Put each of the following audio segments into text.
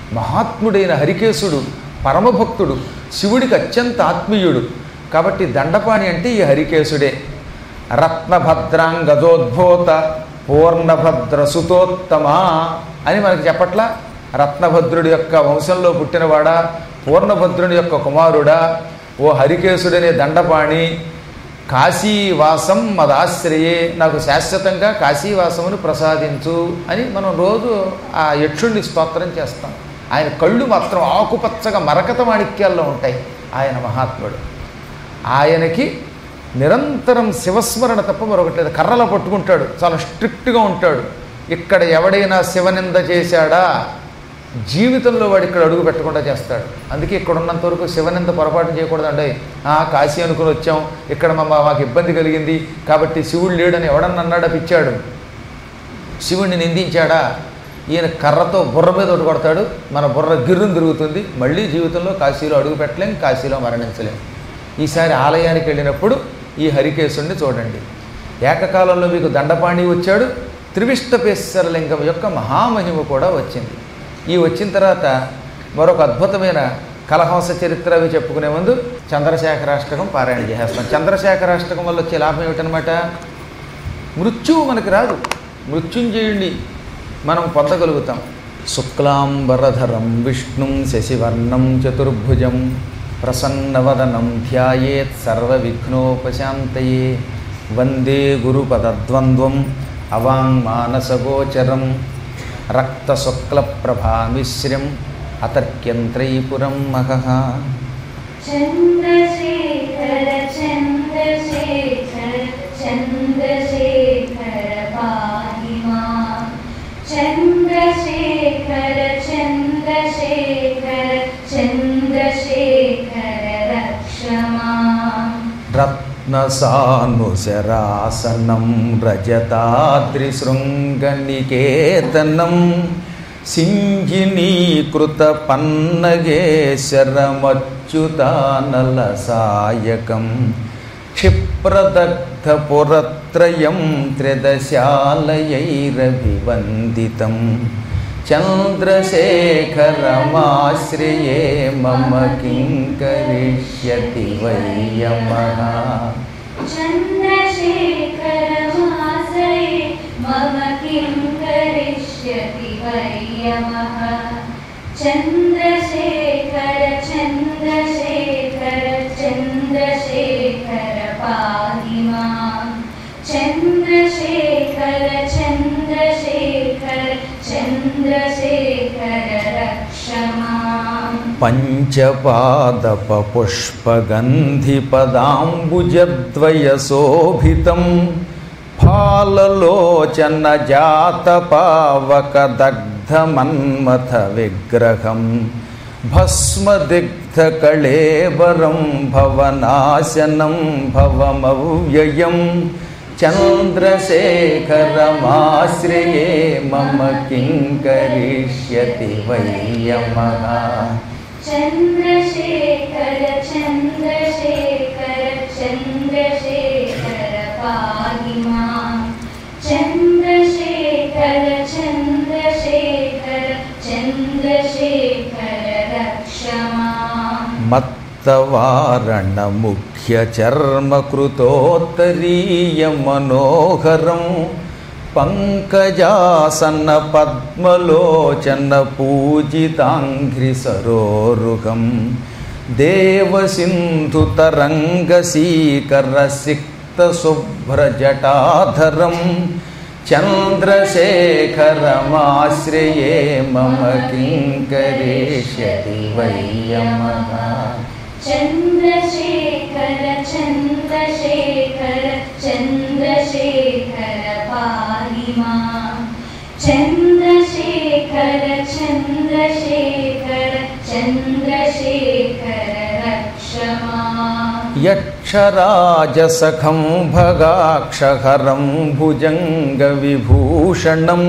మహాత్ముడైన హరికేశుడు పరమభక్తుడు శివుడికి అత్యంత ఆత్మీయుడు కాబట్టి దండపాణి అంటే ఈ హరికేశుడే రత్నభద్రాంగజోద్భూత పూర్ణభద్ర సుతోత్తమా అని మనకి చెప్పట్లా రత్నభద్రుడి యొక్క వంశంలో పుట్టినవాడా పూర్ణభద్రుని యొక్క కుమారుడా ఓ హరికేశుడనే దండపాణి కాశీవాసం మదాశ్రయే నాకు శాశ్వతంగా కాశీవాసమును ప్రసాదించు అని మనం రోజు ఆ యక్షుణ్ణి స్తోత్రం చేస్తాం ఆయన కళ్ళు మాత్రం ఆకుపచ్చగా మరకత మాణిక్యాల్లో ఉంటాయి ఆయన మహాత్ముడు ఆయనకి నిరంతరం శివస్మరణ తప్ప మరొకటి లేదు కర్రలో పట్టుకుంటాడు చాలా స్ట్రిక్ట్గా ఉంటాడు ఇక్కడ ఎవడైనా శివనింద చేశాడా జీవితంలో వాడు ఇక్కడ అడుగు పెట్టకుండా చేస్తాడు అందుకే ఇక్కడ ఉన్నంత వరకు శివనింద పొరపాటు చేయకూడదండి ఆ కాశీ అనుకుని వచ్చాం ఇక్కడ మా మాకు ఇబ్బంది కలిగింది కాబట్టి శివుడు లేడని ఎవడన్నా అన్నాడా పిచ్చాడు శివుణ్ణి నిందించాడా ఈయన కర్రతో బుర్ర మీద ఒకటి కొడతాడు మన బుర్ర గిర్రును తిరుగుతుంది మళ్ళీ జీవితంలో కాశీలో అడుగు పెట్టలేం కాశీలో మరణించలేం ఈసారి ఆలయానికి వెళ్ళినప్పుడు ఈ హరికేశుణ్ణి చూడండి ఏకకాలంలో మీకు దండపాణి వచ్చాడు త్రివిష్టపేశ్వరలింగం యొక్క మహామహిమ కూడా వచ్చింది ఈ వచ్చిన తర్వాత మరొక అద్భుతమైన కలహంస చరిత్ర అవి చెప్పుకునే ముందు చంద్రశేఖరాష్టకం పారాయణ చేసేస్తాం చంద్రశేఖరాష్టకం వల్ల వచ్చే లాభం ఏమిటనమాట మృత్యువు మనకి రాదు మృత్యుంజయుణ్ణి మనం పొందగలుగుతాం శుక్లాంబరధరం విష్ణుం శశివర్ణం చతుర్భుజం ప్రసన్నవదనం ధ్యాయేత్ సర్వవిఘ్నోపశాంతయే వందే గురుపదద్వంద్వం అవాంగ్మానసగోచరం రక్తశుక్లప్రభామిశ్రం అతర్క్యంత్రైపురం మహః చంద్రశేఖర చంద్రశేఖర చంద్రశేఖర పాహి మాం చంద్రశేఖర చంద్రశేఖర చంద్రశేఖర రక్ష మాం రత్నసానుశరాసనం రజతాద్రిశృంగనికేతనం సింగినీకృత పన్నగేశరమచ్యుతానల సాయకం క్షిప్రదగ్ధపురత్రయం త్రిదశాలయైరభివందితం చంద్రశేఖరమాశ్రయే మమ కిం కరిష్యతి వయ్యమః చంద్రశేఖరమాశ్రయే మమ కిం కరిష్యతి వయ్యమః చంద్రశేఖర చంద్రశేఖర చంద్రశేఖర పాహి మాం చంద్రశేఖర చంద్రశేఖర చంద్రశేఖర రక్ష మాం పంచపాదపపుష్పగంధిపదాంబుజద్వయశోభితం ఫాలలోచన జాతపావకదగ్ధమన్మథ విగ్రహం భస్మదిగ్ధకళేవరం భవనాశనం భవమవ్యయం చంద్రశేఖరమాశ్రయే మమ కిం కరిష్యతి వయ్యమః చంద్రశేఖర చంద్రశేఖర చంద్రశేఖర పాహి మాం చంద్రశేఖర చంద్రశేఖర చంద్రశేఖర రక్ష మాం మత్తవారణ ముఖ్య చర్మకృతోత్తరీయ మనోహరం పంకజాసన పద్మలోచన పూజితాంఘ్రి సరోరుహం దేవసింధు తరంగసీకర సిక్త శుభ్రజటాధరం చంద్రశేఖరమాశ్రయే మమ కిం కరిష్యతి వయ్యమః చంద్రశేఖర చంద్రశేఖర చంద్రశేఖర పాహి మాం చంద్రశేఖర చంద్రశేఖర చంద్రశేఖర రక్ష మాం యక్షరాజసఖం భగాక్షహరం భుజంగ విభూషణం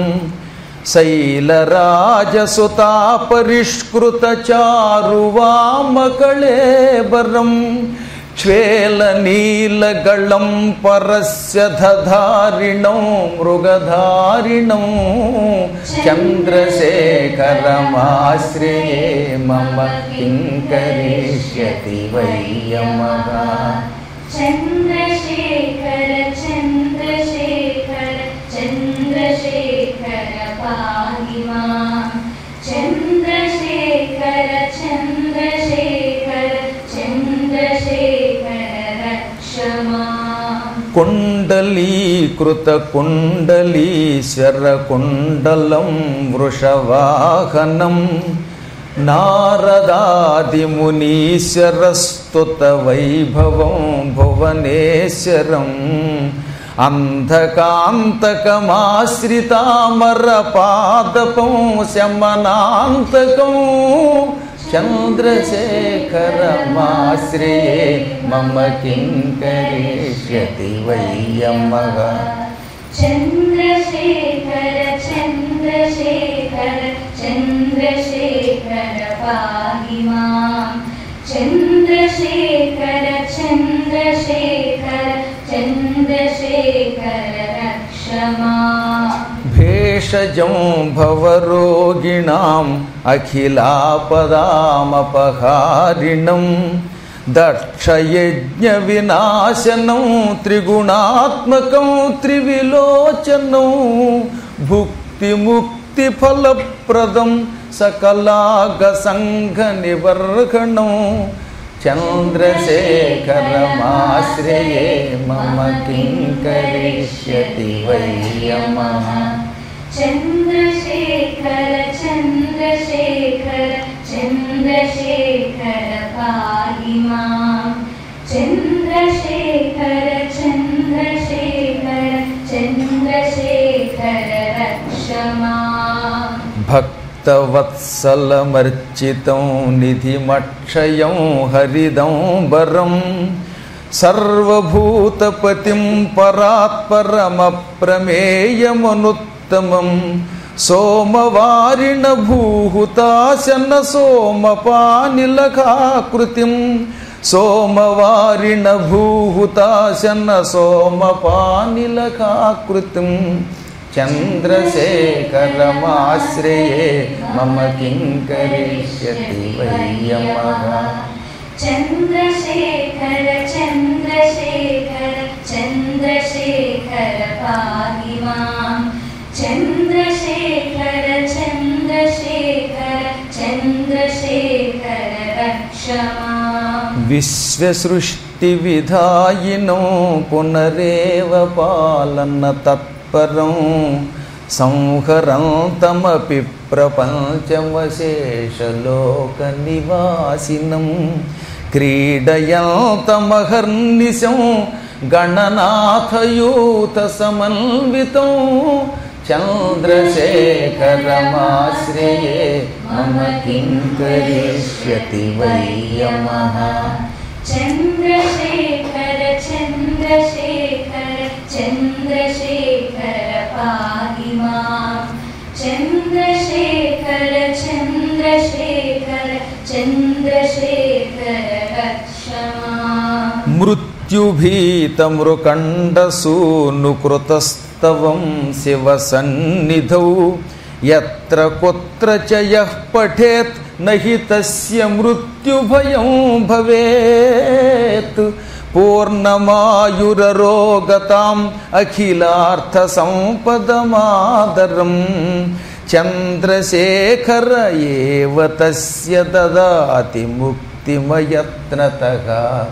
శైలరాజసుతాపరిష్కృత చారువామకళేబరం శ్వేలనీలగళం పరస్య దధారిణం మృగధారిణం చంద్రశేఖరమాశ్రయే మమ కింకరిష్యతి వయ్యమగా చంద్రశేఖర చంద్రశేఖర చంద్రశేఖర పాహి మాం చంద్రశేఖర చంద్రశేఖర చంద్రశేఖర రక్ష మాం కుండలీకృత కుండలీశ్వర కుండలం వృషవాహనం నారదాదిమునీశ్వరస్తుత వైభవం భువనేశ్వరం అంధకాంతకమాశ్రితామర పాదపం శమనాంతకం చంద్రశేఖరమాశ్రయే మమ కింకరిష్యతి వయ్యమ్మగా చంద్రశేఖర చంద్రశేఖర చంద్రశేఖర పాహి మాం చంద్రశేఖర చంద్రశేఖర చంద్రశేఖర రక్ష మాం భేషజం భవరోగిణాం అఖిలాపదామపహారిణం దక్షయజ్ఞ వినాశనం త్రిగుణాత్మకం త్రివిలోచనం భుక్తి ముక్తి ఫలప్రదం సకలాగ సంఘ నివర్గణం చంద్రశేఖరమాశ్రయే మమ కింకరిష్యతి వయ్యమః చంద్రశేఖర చంద్రశేఖర చంద్రశేఖర పాహి మాం చంద్రశేఖర చంద్రశేఖర చంద్రశేఖర రక్ష మాం భక్తవత్సలమర్చితం నిధిమక్షయం హరిదంబరం సర్వభూతపతిం పరాత్పరమప్రమేయమనుత్తమం సోమవారిణ భూహుతాశన సోమపానిలకాకృతిం సోమవారిణ భూహుతాశన సోమపానిలకాకృతిం చంద్రశేఖరమాశ్రయే మమ కింకరిష్యతి వయ్యమః చంద్రశేఖర చంద్రశేఖర చంద్రశేఖర పాహి మాం చంద్రశేఖర చంద్రశేఖర చంద్రశేఖర రక్ష మాం విశ్వసృష్టి విధాయినో పునరేవ పాలన తత్పరం సంహరంతమపి ప్రపంచమశేషలోక నివాసినం క్రీడయంతమహర్నిశం గణనాథయూత సమన్వితం చంద్రశేఖరమాశ్రయే మమ కింకరిష్యతి వయ్యమః చంద్రశేఖర చంద్రశేఖర చంద్రశేఖర పాహి మాం చంద్రశేఖర చంద్రశేఖర చంద్రశేఖర రక్ష మాం మృత్యుభీతమృకండసూనుకృతస్తవం శివ సన్నిధౌ ఎత్ర కుత్ర చ యః పఠేత్ నహి తస్య మృత్యుభయం భవేత్ పూర్ణమాయురరోగతాం అఖిలార్థ సంపదమాదరం చంద్రశేఖర ఏవ తస్య దదాతి ముక్తిమయత్నతః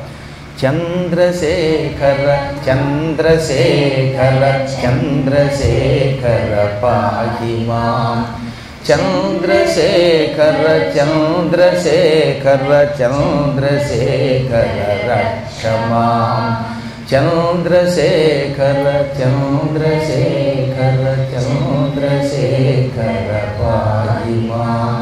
చంద్రశేఖర చంద్రశేఖర చంద్రశేఖర పాహి మాం చంద్రశేఖర చంద్రశేఖర చంద్రశేఖర రక్ష మాం చంద్రశేఖర చంద్రశేఖర చంద్రశేఖర పాహి మాం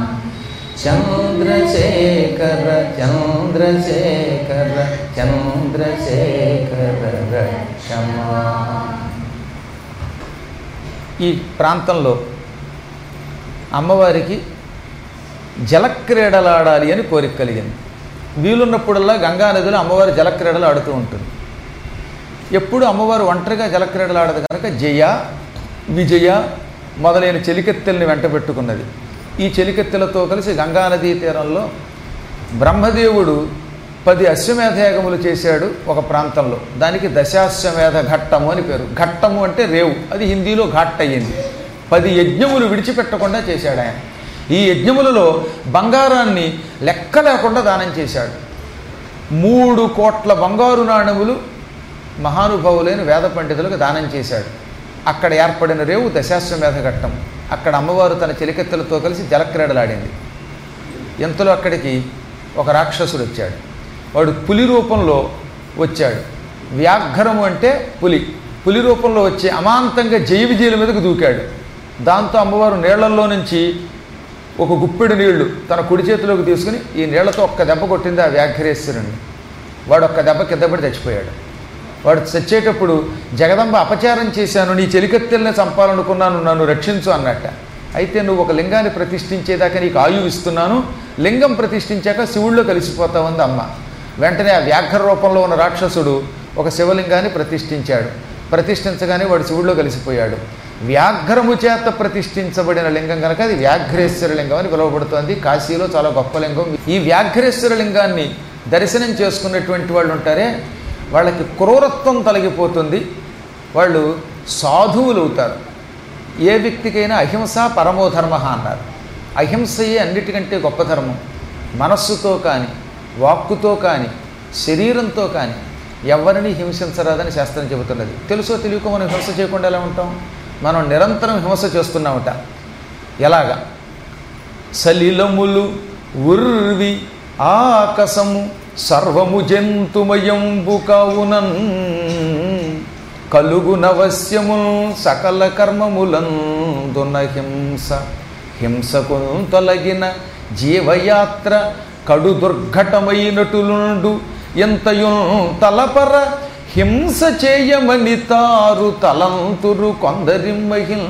చంద్రశేఖర చంద్రశేఖర చంద్రశేఖర రక్షమా ఈ ప్రాంతంలో అమ్మవారికి జలక్రీడలాడాలి అని కోరిక కలిగింది వీలున్నప్పుడల్లా గంగా నదిలో అమ్మవారి జలక్రీడలు ఆడుతూ ఉంటుంది ఎప్పుడు అమ్మవారు ఒంటరిగా జలక్రీడలు ఆడదు కనుక జయ విజయ మొదలైన చెలికెత్తెల్ని వెంట పెట్టుకున్నది ఈ చెలికెత్తెలతో కలిసి గంగానదీ తీరంలో బ్రహ్మదేవుడు పది అశ్వమేధయాగములు చేశాడు ఒక ప్రాంతంలో దానికి దశాశ్వమేధ ఘట్టము అని పేరు ఘట్టము అంటే రేవు అది హిందీలో ఘాట్ అయ్యింది పది యజ్ఞములు విడిచిపెట్టకుండా చేశాడు ఆయన ఈ యజ్ఞములలో బంగారాన్ని లెక్క లేకుండా దానం చేశాడు మూడు కోట్ల బంగారు నాణెములు మహానుభావులైన వేద పండితులకు దానం చేశాడు అక్కడ ఏర్పడిన రేవు దశాశ్వమేధ ఘట్టం అక్కడ అమ్మవారు తన చెలికెత్తలతో కలిసి జలక్రీడలాడింది ఇంతలో అక్కడికి ఒక రాక్షసుడు వచ్చాడు వాడు పులి రూపంలో వచ్చాడు వ్యాఘ్రము అంటే పులి పులి రూపంలో వచ్చి అమాంతంగా జయ విజయుల మీదకు దూకాడు దాంతో అమ్మవారు నీళ్లలో నుంచి ఒక గుప్పెడు నీళ్లు తన కుడి చేతిలోకి తీసుకుని ఈ నీళ్లతో ఒక్క దెబ్బ కొట్టింది ఆ వ్యాఘ్రేశ్వరుణ్ణి వాడు ఒక్క దెబ్బ కింద పడి చచ్చిపోయాడు వాడు చచ్చేటప్పుడు జగదంబ అపచారం చేశాను నీ చెలికత్తెల్ని చంపాలనుకున్నాను నన్ను రక్షించు అన్నట్ట అయితే నువ్వు ఒక లింగాన్ని ప్రతిష్ఠించేదాకా నీకు ఆయువు ఇస్తున్నాను లింగం ప్రతిష్ఠించాక శివుల్లో కలిసిపోతావుంది అమ్మ వెంటనే ఆ వ్యాఘ్ర రూపంలో ఉన్న రాక్షసుడు ఒక శివలింగాన్ని ప్రతిష్ఠించాడు ప్రతిష్ఠించగానే వాడు శివుల్లో కలిసిపోయాడు వ్యాఘ్రము చేత ప్రతిష్ఠించబడిన లింగం కనుక అది వ్యాఘ్రేశ్వర లింగం అని పిలువబడుతోంది కాశీలో చాలా గొప్ప లింగం ఈ వ్యాఘ్రేశ్వర లింగాన్ని దర్శనం చేసుకున్నటువంటి వాళ్ళు ఉంటారే వాళ్ళకి క్రూరత్వం తొలగిపోతుంది వాళ్ళు సాధువులు అవుతారు ఏ వ్యక్తికైనా అహింస పరమోధర్మ అన్నారు అహింసయే అన్నిటికంటే గొప్ప ధర్మం మనస్సుతో కానీ వాక్కుతో కానీ శరీరంతో కానీ ఎవరిని హింసించరాదని శాస్త్రం చెబుతున్నది తెలుసో తెలియకో మనం హింస చేయకుండా ఎలా ఉంటాం మనం నిరంతరం హింస చేస్తున్నామట ఎలాగా సలిలములు ఉర్వి ఆకసము సర్వము జంతుమయంబు కావునన్ కలుగు నవశ్యము సకల కర్మములందున హింస హింసకు తొలగిన జీవయాత్ర కడు దుర్ఘటమైనటులుండు ఎంతయు తలపర హింస చేయమని తారు తలంతురు కొందరి మహిళ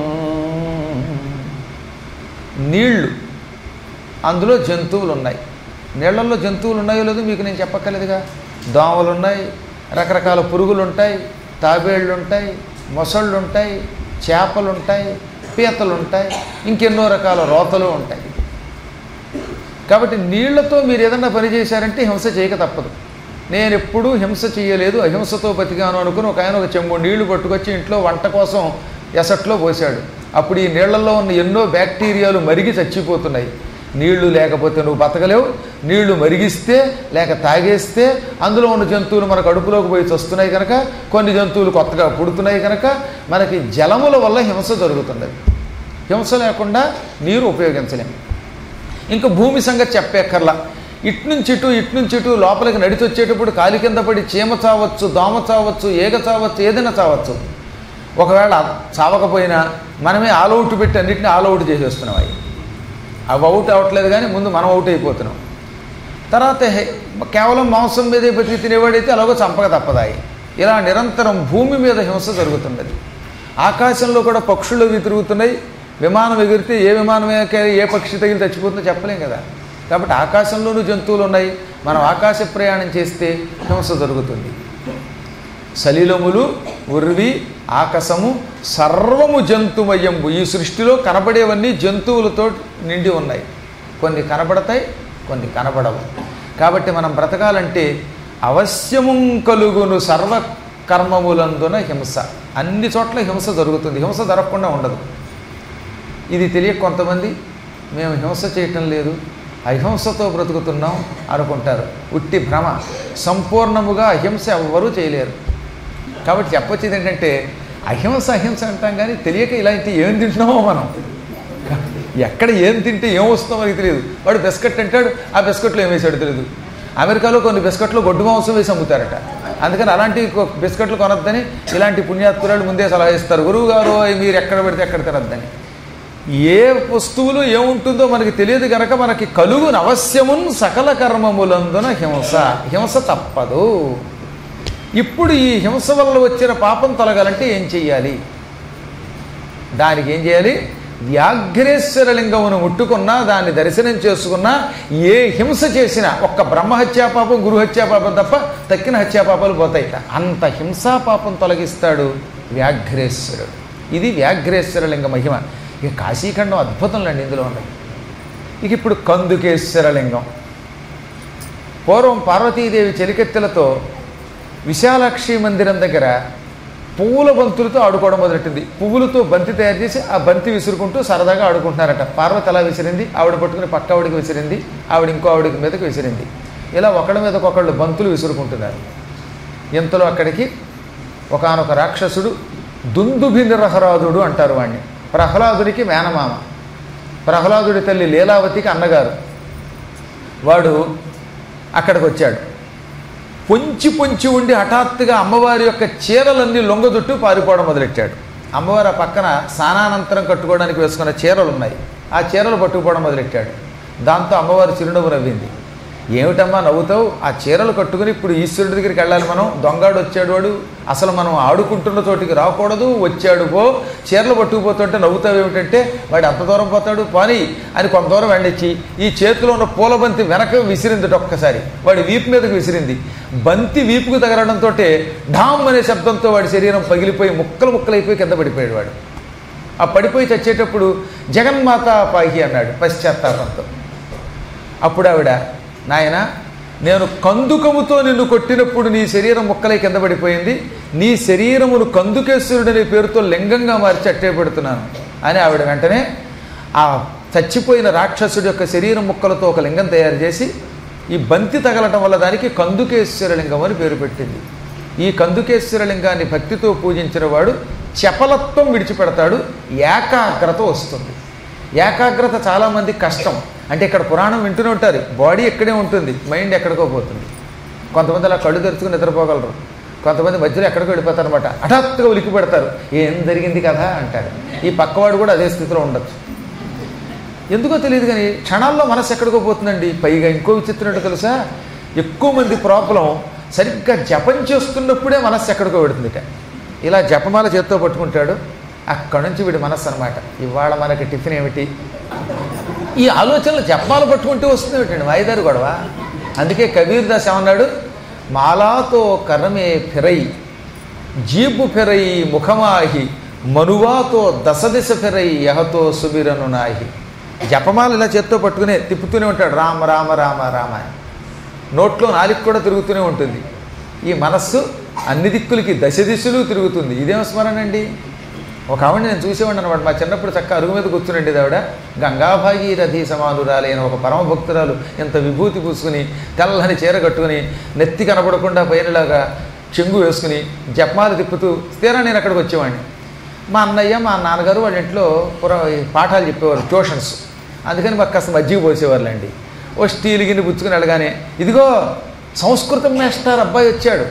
నీళ్లు అందులో జంతువులు ఉన్నాయి నీళ్లలో జంతువులు ఉన్నాయో లేదో మీకు నేను చెప్పక్కర్లేదుగా దోమలు ఉన్నాయి రకరకాల పురుగులు ఉంటాయి తాబేళ్ళు ఉంటాయి మొసళ్ళు ఉంటాయి చేపలు ఉంటాయి పీతలు ఉంటాయి ఇంకెన్నో రకాల రోతలు ఉంటాయి కాబట్టి నీళ్లతో మీరు ఏదన్నా పని చేశారంటే హింస చేయక తప్పదు నేను ఎప్పుడూ హింస చేయలేదు అహింసతో బతికాను అనుకుని ఒక ఆయన ఒక చెంబు నీళ్లు పట్టుకొచ్చి ఇంట్లో వంట కోసం ఎసట్లో పోశాడు అప్పుడు ఈ నీళ్లలో ఉన్న ఎన్నో బ్యాక్టీరియాలు మరిగి చచ్చిపోతున్నాయి నీళ్లు లేకపోతే నువ్వు బతకలేవు నీళ్లు మరిగిస్తే లేక తాగేస్తే అందులో ఉన్న జంతువులు మన కడుపులోకి పోయి వస్తున్నాయి కనుక కొన్ని జంతువులు కొత్తగా పుడుతున్నాయి కనుక మనకి జలముల వల్ల హింస జరుగుతున్నది హింస లేకుండా నీరు ఉపయోగించలేము ఇంకా భూమి సంగతి చెప్పేక్కర్లా ఇట్నుంచి ఇటు ఇట్నుంచి ఇటు లోపలికి నడిచి వచ్చేటప్పుడు కాలి కింద పడి చీమ చావచ్చు దోమ చావచ్చు ఏగ చావచ్చు ఏదైనా చావచ్చు ఒకవేళ చావకపోయినా మనమే ఆల్ అవుట్ పెట్టి అన్నింటినీ ఆల్ అవుట్ చేసేస్తున్నాం అవి అవి అవుట్ అవ్వట్లేదు కానీ ముందు మనం అవుట్ అయిపోతున్నాం తర్వాత హె- కేవలం మాంసం మీదే బతికి తినేవాడైతే అలాగో చంపక తప్పదాయి ఇలా నిరంతరం భూమి మీద హింస జరుగుతున్నది ఆకాశంలో కూడా పక్షులు అవి తిరుగుతున్నాయి విమానం ఎగిరితే ఏ విమానమే ఏ పక్షి తగిలి చచ్చిపోతుందో చెప్పలేం కదా కాబట్టి ఆకాశంలోనూ జంతువులు ఉన్నాయి మనం ఆకాశ ప్రయాణం చేస్తే హింస జరుగుతుంది సలిలములు ఉర్వి ఆకాశము సర్వము జంతుమయంబు ఈ సృష్టిలో కనబడేవన్నీ జంతువులతో నిండి ఉన్నాయి కొన్ని కనబడతాయి కొన్ని కనబడవు కాబట్టి మనం బ్రతకాలంటే అవశ్యము కలుగును సర్వ కర్మములందున హింస అన్ని చోట్ల హింస జరుగుతుంది హింస జరగకుండా ఉండదు ఇది తెలియక కొంతమంది మేము హింస చేయటం లేదు అహింసతో బ్రతుకుతున్నాం అనుకుంటారు ఉట్టి భ్రమ సంపూర్ణముగా అహింస ఎవ్వరూ చేయలేరు కాబట్టి చెప్పొచ్చేది ఏంటంటే అహింస అహింస అంటాం కానీ తెలియక ఇలాంటి ఏం తింటున్నామో మనం ఎక్కడ ఏం తింటే ఏం వస్తుందో మనకి తెలియదు వాడు బిస్కెట్ తింటాడు ఆ బిస్కెట్లో ఏం వేసాడు తెలియదు అమెరికాలో కొన్ని బిస్కెట్లు గొడ్డు మాంసం వేసి అమ్ముతారట అందుకని అలాంటి కొ- బిస్కెట్లు కొనొద్దని ఇలాంటి పుణ్యాత్కురాలు ముందే సలహా ఇస్తారు గురువు గారు అవి మీరు ఎక్కడ పెడితే ఎక్కడ తినొద్దని ఏ వస్తువులు ఏముంటుందో మనకి తెలియదు కనుక మనకి కలుగును అవశ్యమున్ సకల కర్మములందున హింస హింస తప్పదు ఇప్పుడు ఈ హింస వల్ల వచ్చిన పాపం తొలగాలంటే ఏం చెయ్యాలి దానికి ఏం చేయాలి వ్యాఘ్రేశ్వర లింగమును ముట్టుకున్నా దాన్ని దర్శనం చేసుకున్నా ఏ హింస చేసినా ఒక్క బ్రహ్మహత్యా పాపం గురుహత్యా పాపం తప్ప తక్కిన హత్యా పాపాలు పోతాయిట అంత హింసా పాపం తొలగిస్తాడు వ్యాఘ్రేశ్వరుడు ఇది వ్యాఘ్రేశ్వర లింగ మహిమ ఇక కాశీఖండం అద్భుతంలండి ఇందులో ఉన్నది ఇక ఇప్పుడు కందుకేశ్వర లింగం పూర్వం పార్వతీదేవి చెలికెత్తెలతో విశాలాక్షి మందిరం దగ్గర పువ్వుల బంతులతో ఆడుకోవడం మొదలెట్టింది పువ్వులతో బంతి తయారు చేసి ఆ బంతి విసురుకుంటూ సరదాగా ఆడుకుంటున్నారట పార్వతి అలా విసిరింది ఆవిడ పట్టుకుని పక్క ఆవిడికి విసిరింది ఆవిడ ఇంకో ఆవిడికి మీదకి విసిరింది ఇలా ఒకళ్ళ మీదకి ఒకళ్ళు బంతులు విసురుకుంటున్నారు ఇంతలో అక్కడికి ఒకానొక రాక్షసుడు దుందుభి నిరహరాదుడు అంటారు వాణ్ణి ప్రహ్లాదుడికి మేనమామ ప్రహ్లాదుడి తల్లి లీలావతికి అన్నగారు వాడు అక్కడికి వచ్చాడు పొంచి పొంచి ఉండి హఠాత్తుగా అమ్మవారి యొక్క చీరలన్నీ లొంగదొట్టు పారిపోవడం మొదలెట్టాడు అమ్మవారు ఆ పక్కన స్నానానంతరం కట్టుకోవడానికి వేసుకున్న చీరలు ఉన్నాయి ఆ చీరలు పట్టుకుపోవడం మొదలెట్టాడు దాంతో అమ్మవారు చిరునవ్వు నవ్వింది ఏమిటమ్మా నవ్వుతావు ఆ చీరలు కట్టుకుని ఇప్పుడు ఈశ్వరుడి దగ్గరికి వెళ్ళాలి మనం దొంగాడు వచ్చాడు వాడు అసలు మనం ఆడుకుంటున్న చోటికి రాకూడదు వచ్చాడు పో చీరలు పట్టుకుపోతుంటే నవ్వుతావు ఏమిటంటే వాడు అంత దూరం పోతాడు పోనీ అని కొంత దూరం వెళ్ళిచ్చి ఈ చేతిలో ఉన్న పూల బంతి వెనక విసిరింది ఒక్కసారి వాడి వీపు మీదకి విసిరింది బంతి వీపుకు తగలడంతో ఢామ్ అనే శబ్దంతో వాడి శరీరం పగిలిపోయి ముక్కలు ముక్కలైపోయి కింద పడిపోయాడు వాడు ఆ పడిపోయి చచ్చేటప్పుడు జగన్మాత పాహి అన్నాడు పశ్చాత్తాపంతో అప్పుడు ఆవిడ నాయన నేను కందుకముతో నిన్ను కొట్టినప్పుడు నీ శరీరం ముక్కలై కింద పడిపోయింది నీ శరీరమును కందుకేశ్వరుడు అనే పేరుతో లింగంగా మార్చి అట్టే పెడుతున్నాను అని ఆవిడ వెంటనే ఆ చచ్చిపోయిన రాక్షసుడి యొక్క శరీరం ముక్కలతో ఒక లింగం తయారు చేసి ఈ బంతి తగలటం వల్ల దానికి కందుకేశ్వర లింగం అని పేరు పెట్టింది ఈ కందుకేశ్వర లింగాన్ని భక్తితో పూజించిన వాడు చపలత్వం విడిచిపెడతాడు ఏకాగ్రత వస్తుంది ఏకాగ్రత చాలామంది కష్టం అంటే ఇక్కడ పురాణం వింటూనే ఉంటారు బాడీ ఇక్కడే ఉంటుంది మైండ్ ఎక్కడికో పోతుంది కొంతమంది అలా కళ్ళు తెరుచుకుని నిద్రపోగలరు కొంతమంది మధ్యలో ఎక్కడికో వెళ్ళిపోతారు అనమాట హఠాత్తుగా ఉలికి పెడతారు ఏం జరిగింది కదా అంటారు ఈ పక్కవాడు కూడా అదే స్థితిలో ఉండొచ్చు ఎందుకో తెలియదు కానీ క్షణాల్లో మనసు ఎక్కడికో పోతుందండి పైగా ఇంకో విచిత్రం ఏంటో తెలుసా ఎక్కువ మంది ప్రాబ్లం సరిగ్గా జపం చేస్తున్నప్పుడే మనస్సు ఎక్కడికో పెడుతుందిట ఇలా జపమాల చేత్తో పట్టుకుంటాడు అక్కడి నుంచి వీడి మనస్సు అనమాట ఇవాళ మనకి టిఫిన్ ఏమిటి ఈ ఆలోచనలు జపాలు పట్టుకుంటూ వస్తుంది ఏమిటండి వాయిదారు గొడవ అందుకే కబీర్ దాస్ ఏమన్నాడు మాలాతో కర్రమే ఫిరై జీబు ఫిరై ముఖమాహి మనువాతో దశ దిశ ఫిరై యహతో సుబిరను నాహి జపమాల ఇలా చేత్తో పట్టుకునే తిప్పుతూనే ఉంటాడు రామ రామ రామ రామ అని నోట్లో నాలుగు కూడా తిరుగుతూనే ఉంటుంది ఈ మనస్సు అన్ని దిక్కులకి దశ దిశలు తిరుగుతుంది ఇదేం స్మరణ అండి ఒక ఆవిడ నేను చూసేవాడిని అనమాట మా చిన్నప్పుడు చక్క అరుగు మీద కూర్చునండి ఆవిడ గంగాభాగీరథి సమానురాలైన ఒక పరమ భక్తురాలు ఇంత విభూతి పూసుకుని తెల్లని చీర కట్టుకుని నెత్తి కనపడకుండా పైనలాగా చెంగు వేసుకుని జపమాలు తిప్పుతూ తీరా నేను అక్కడికి వచ్చేవాడిని మా అన్నయ్య మా నాన్నగారు వాళ్ళ ఇంట్లో పుర పాఠాలు చెప్పేవారు ట్యూషన్స్ అందుకని మాకు కాస్త మజ్జిగ పోసేవారులేండి ఓ స్టీల్ గిన్నె పుచ్చుకుని వెళ్ళగానే ఇదిగో సంస్కృతం మేస్టర్ అబ్బాయి వచ్చాడు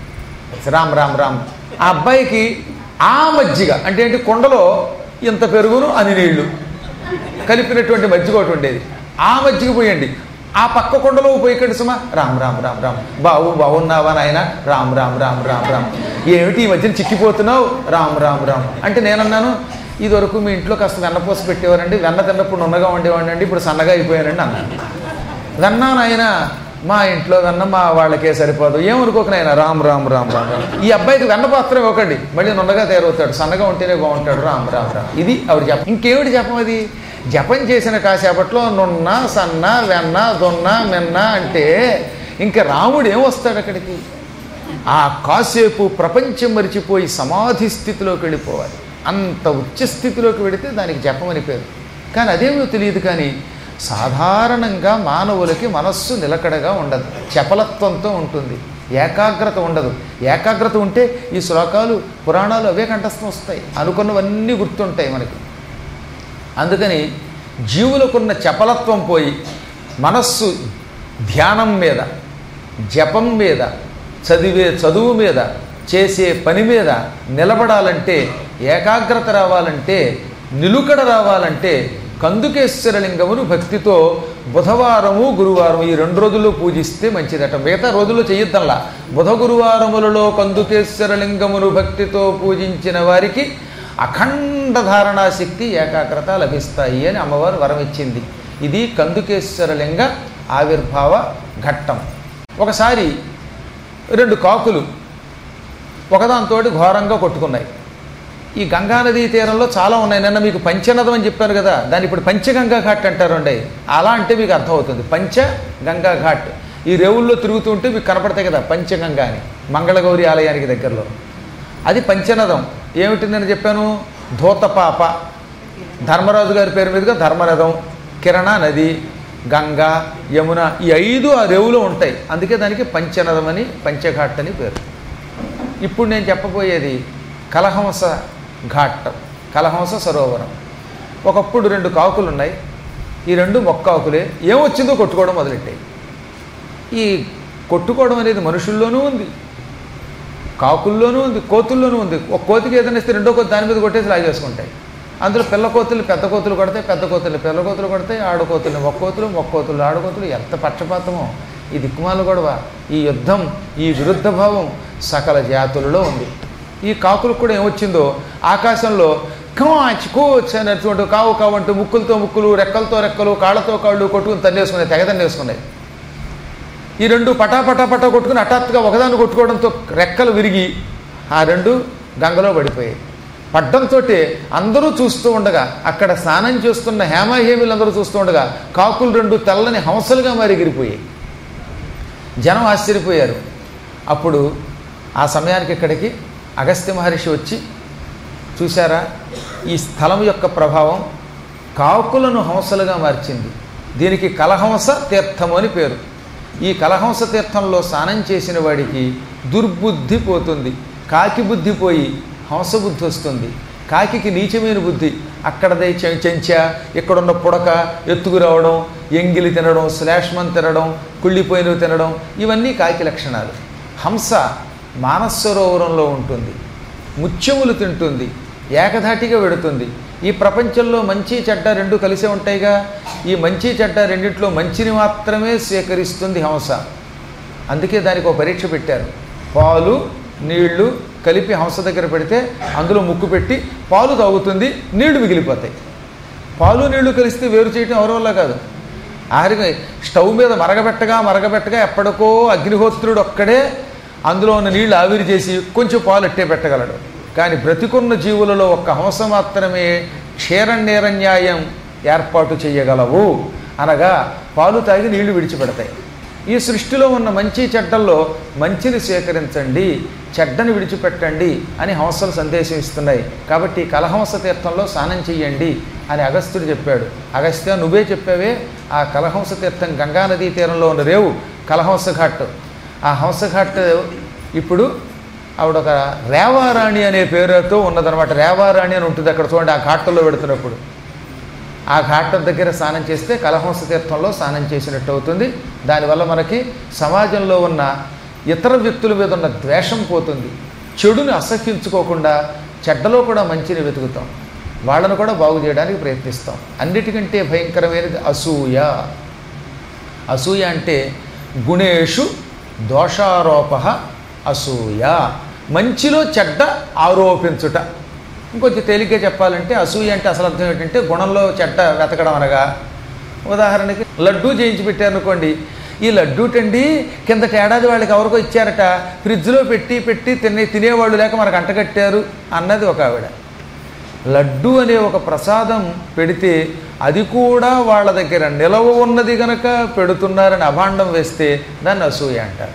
రామ్ రామ్ రామ్ ఆ అబ్బాయికి ఆ మజ్జిగ అంటే ఏంటి కుండలో ఇంత పెరుగును అని నీళ్లు కలిపినటువంటి మజ్జిగ ఒకటి ఉండేది ఆ మజ్జిగ పోయండి ఆ పక్క కుండలో పోయికండి సుమా రామ్ రామ్ రామ్ రామ్ బావు బాగున్నావా నాయన రామ్ రామ్ రామ్ రామ్ రామ్ ఏమిటి ఈ మధ్యన చిక్కిపోతున్నావు రామ్ రామ్ రామ్ అంటే నేనన్నాను ఇదివరకు మీ ఇంట్లో కాస్త వెన్నపూస పెట్టేవారండి వెన్న తిన్నప్పుడు నున్నగా ఉండేవాడినండి ఇప్పుడు సన్నగా అయిపోయానండి అన్నాను వెన్నా నాయన మా ఇంట్లో వెన్న మా వాళ్ళకే సరిపోదు ఏమనుకోక నాయన రామ్ రామ్ రామ్ రామ్ రామ్ ఈ అబ్బాయికి వెన్న పాత్ర ఇవ్వకండి మళ్ళీ నున్నగా తయారవుతాడు సన్నగా ఉంటేనే బాగుంటాడు రామ్ రామ్ రామ్ ఇది ఆవిడ జపం ఇంకేమిటి జపం అది జపం చేసిన కాసేపట్లో నున్న సన్న వెన్న దొన్న మెన్న అంటే ఇంకా రాముడు ఏం వస్తాడు అక్కడికి ఆ కాసేపు ప్రపంచం మరిచిపోయి సమాధి స్థితిలోకి వెళ్ళిపోవాలి అంత ఉచ్చ స్థితిలోకి వెళితే దానికి జపం అని పేరు కానీ అదేమో తెలియదు కానీ సాధారణంగా మానవులకి మనస్సు నిలకడగా ఉండదు చపలత్వంతో ఉంటుంది ఏకాగ్రత ఉండదు ఏకాగ్రత ఉంటే ఈ శ్లోకాలు పురాణాలు అవే కంఠస్థం వస్తాయి అనుకున్నవన్నీ గుర్తుంటాయి మనకి అందుకని జీవులకున్న చపలత్వం పోయి మనస్సు ధ్యానం మీద జపం మీద చదివే చదువు మీద చేసే పని మీద నిలబడాలంటే ఏకాగ్రత రావాలంటే నిలుకడ రావాలంటే కందుకేశ్వరలింగమును భక్తితో బుధవారము గురువారం ఈ రెండు రోజుల్లో పూజిస్తే మంచిదట మిగతా రోజుల్లో చెయ్యొద్దల్లా బుధ గురువారములలో కందుకేశ్వరలింగమును భక్తితో పూజించిన వారికి అఖండ ధారణా శక్తి ఏకాగ్రత లభిస్తాయి అని అమ్మవారు వరం ఇచ్చింది ఇది కందుకేశ్వరలింగ ఆవిర్భావ ఘట్టం ఒకసారి రెండు కాకులు ఒకదాంతో ఘోరంగా కొట్టుకున్నాయి ఈ గంగానదీ తీరంలో చాలా ఉన్నాయి నిన్న మీకు పంచనదం అని చెప్పాను కదా దాన్ని ఇప్పుడు పంచగంగా ఘాట్ అంటారు అండి అలా అంటే మీకు అర్థమవుతుంది పంచ గంగా ఘాట్ ఈ రేవుల్లో తిరుగుతుంటే మీకు కనపడతాయి కదా పంచగంగా అని మంగళగౌరి ఆలయానికి దగ్గరలో అది పంచనదం ఏమిటి నేను చెప్పాను ధూతపాప ధర్మరాజు గారి పేరు మీదుగా ధర్మరథం కిరణ నది గంగా యమున ఈ ఐదు ఆ రేవులో ఉంటాయి అందుకే దానికి పంచనదం అని పంచఘాట్ అని పేరు ఇప్పుడు నేను చెప్పబోయేది కలహంస ఘాట్ కలహంస సరోవరం ఒకప్పుడు రెండు కాకులు ఉన్నాయి ఈ రెండు మొక్కాకులే ఏమొచ్చిందో కొట్టుకోవడం మొదలెట్టాయి ఈ కొట్టుకోవడం అనేది మనుషుల్లోనూ ఉంది కాకుల్లోనూ ఉంది కోతుల్లోనూ ఉంది ఒక కోతికి ఏదైనా ఇస్తే రెండో కోతి దాని మీద కొట్టేసి లాగేసుకుంటాయి అందులో పిల్ల కోతులు పెద్ద కోతులు కొడతాయి పెద్ద కోతులు పిల్ల కోతులు కొడతాయి ఆడకోతులు మొక్క కోతులు మొక్క కోతులు ఆడకోతులు ఎంత పక్షపాతమో ఈ దిక్కుమాల గొడవ ఈ యుద్ధం ఈ విరుద్ధ భావం సకల జాతులలో ఉంది ఈ కాకులకు కూడా ఏమొచ్చిందో ఆకాశంలో కాచ్ కోచ్ అని అరుచుకుంటూ కావు కావు అంటూ ముక్కులతో ముక్కులు రెక్కలతో రెక్కలు కాళ్ళతో కాళ్ళు కొట్టుకుని తన్నేసుకున్నాయి తెగ తన్నేసుకున్నాయి ఈ రెండు పటా పటా పటా కొట్టుకుని హఠాత్తుగా ఒకదాన్ని కొట్టుకోవడంతో రెక్కలు విరిగి ఆ రెండు గంగలో పడిపోయాయి పడ్డంతో అందరూ చూస్తూ ఉండగా అక్కడ స్నానం చేస్తున్న హేమాహేమిలు అందరూ చూస్తూ ఉండగా కాకులు రెండు తెల్లని హంసలుగా మరి ఎగిరిపోయాయి జనం ఆశ్చర్యపోయారు అప్పుడు ఆ సమయానికి ఇక్కడికి అగస్త్య మహర్షి వచ్చి చూశారా ఈ స్థలం యొక్క ప్రభావం కాకులను హంసలుగా మార్చింది దీనికి కలహంస తీర్థము అని పేరు ఈ కలహంస తీర్థంలో స్నానం చేసిన వాడికి దుర్బుద్ధి పోతుంది కాకి బుద్ధి పోయి హంస బుద్ధి వస్తుంది కాకికి నీచమైన బుద్ధి అక్కడదే చె- చెంచా ఇక్కడున్న పుడక ఎత్తుకు రావడం ఎంగిలి తినడం శ్లేష్మం తినడం కుళ్ళిపోయినవి తినడం ఇవన్నీ కాకి లక్షణాలు హంస మానసరోవరంలో ఉంటుంది ముత్యములు తింటుంది ఏకధాటిగా వెడుతుంది ఈ ప్రపంచంలో మంచి చెడ్డ రెండు కలిసే ఉంటాయిగా ఈ మంచి చెడ్డ రెండిట్లో మంచిని మాత్రమే స్వీకరిస్తుంది హంస అందుకే దానికి ఒక పరీక్ష పెట్టారు పాలు నీళ్లు కలిపి హంస దగ్గర పెడితే అందులో ముక్కు పెట్టి పాలు తాగుతుంది నీళ్లు మిగిలిపోతాయి పాలు నీళ్లు కలిస్తే వేరు చేయటం ఎవరి వల్ల కాదు ఆఖరికి స్టవ్ మీద మరగబెట్టగా మరగబెట్టగా ఎప్పటికో అగ్నిహోత్రుడు ఒక్కడే అందులో ఉన్న నీళ్లు ఆవిరి చేసి కొంచెం పాలు ఎట్టే పెట్టగలడు కానీ బ్రతికున్న జీవులలో ఒక్క హంస మాత్రమే క్షీరన్యాయం ఏర్పాటు చేయగలవు అనగా పాలు తాగి నీళ్లు విడిచిపెడతాయి ఈ సృష్టిలో ఉన్న మంచి చెడ్డల్లో మంచిని స్వీకరించండి చెడ్డని విడిచిపెట్టండి అని హంసలు సందేశం ఇస్తున్నాయి కాబట్టి కలహంస తీర్థంలో స్నానం చెయ్యండి అని అగస్త్యుడు చెప్పాడు అగస్త్య నువ్వే చెప్పావే ఆ కలహంస తీర్థం గంగానదీ తీరంలో ఉన్న రేవు కలహంస ఘాట్ ఆ హంస ఘాట్ ఇప్పుడు ఆవిడ ఒక రేవారాణి అనే పేరుతో ఉన్నదనమాట రేవారాణి అని ఉంటుంది అక్కడ చూడండి ఆ ఘాట్లో పెడుతున్నప్పుడు ఆ ఘాట్ దగ్గర స్నానం చేస్తే కలహంస తీర్థంలో స్నానం చేసినట్టు అవుతుంది దానివల్ల మనకి సమాజంలో ఉన్న ఇతర వ్యక్తుల మీద ఉన్న ద్వేషం పోతుంది చెడుని అసహ్యించుకోకుండా చెడ్డలో కూడా మంచిని వెతుకుతాం వాళ్ళను కూడా బాగు చేయడానికి ప్రయత్నిస్తాం అన్నిటికంటే భయంకరమైనది అసూయ అసూయ అంటే గుణేషు దోషారోప అసూయ మంచిలో చెడ్డ ఆరోపించుట ఇంకొంచెం తేలిగ్గా చెప్పాలంటే అసూయ అంటే అసలు అర్థం ఏంటంటే గుణంలో చెడ్డ వెతకడం అనగా ఉదాహరణకి లడ్డూ చేయించి పెట్టారనుకోండి ఈ లడ్డూటండి కిందటి ఏడాది వాళ్ళకి ఎవరికో ఇచ్చారట ఫ్రిడ్జ్లో పెట్టి పెట్టి తినే తినేవాళ్ళు లేక మనకు అంటగట్టారు అన్నది ఒక ఆవిడ లడ్డు అనే ఒక ప్రసాదం పెడితే అది కూడా వాళ్ళ దగ్గర నిలవ ఉన్నది గనక పెడుతున్నారని అభాండం వేస్తే దాన్ని అసూయ అంటారు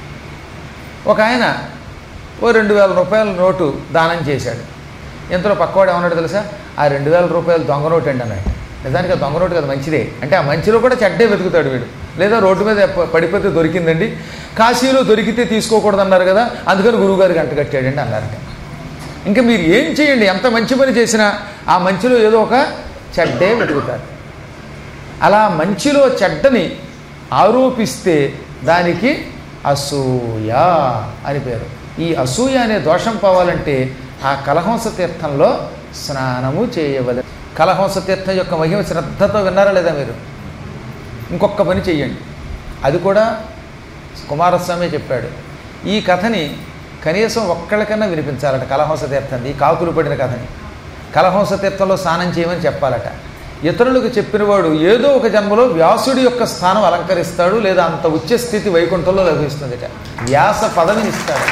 ఒక ఆయన ఓ రెండు వేల రూపాయల నోటు దానం చేశాడు ఇంతలో పక్కవాడు ఏమన్నాడు తెలుసా ఆ రెండు వేల రూపాయలు దొంగ నోటు అండి అన్నాడు నిజానికి ఆ దొంగ నోటు కదా మంచిదే అంటే ఆ మంచిలో కూడా చెడ్డే వెతుకుతాడు వీడు లేదా రోడ్డు మీద ప- పడిపోతే దొరికిందండి కాశీలో దొరికితే తీసుకోకూడదు అన్నారు కదా అందుకని గురువుగారికి అంట కట్టాడండి అన్నారట ఇంకా మీరు ఏం చేయండి ఎంత మంచి పని చేసినా ఆ మంచిలో ఏదో ఒక చెడ్డే వెతుకుతారు అలా మంచిలో చెడ్డని ఆరోపిస్తే దానికి అసూయ అని పేరు ఈ అసూయ అనే దోషం పోవాలంటే ఆ కలహంస తీర్థంలో స్నానము చేయవలె కలహంస తీర్థం యొక్క మహిమ శ్రద్ధతో విన్నారా లేదా మీరు ఇంకొక పని చెయ్యండి అది కూడా కుమారస్వామి చెప్పాడు ఈ కథని కనీసం ఒక్కళ్ళకన్నా వినిపించాలట కలహంస తీర్థం ఈ కాకులు పడిన కథని కలహంస తీర్థంలో స్నానం చేయమని చెప్పాలట ఇతరులకు చెప్పినవాడు ఏదో ఒక జన్మలో వ్యాసుడి యొక్క స్థానం అలంకరిస్తాడు లేదా అంత ఉచ్చ స్థితి వైకుంఠంలో లభిస్తుందిట వ్యాస పదవిని ఇస్తాడు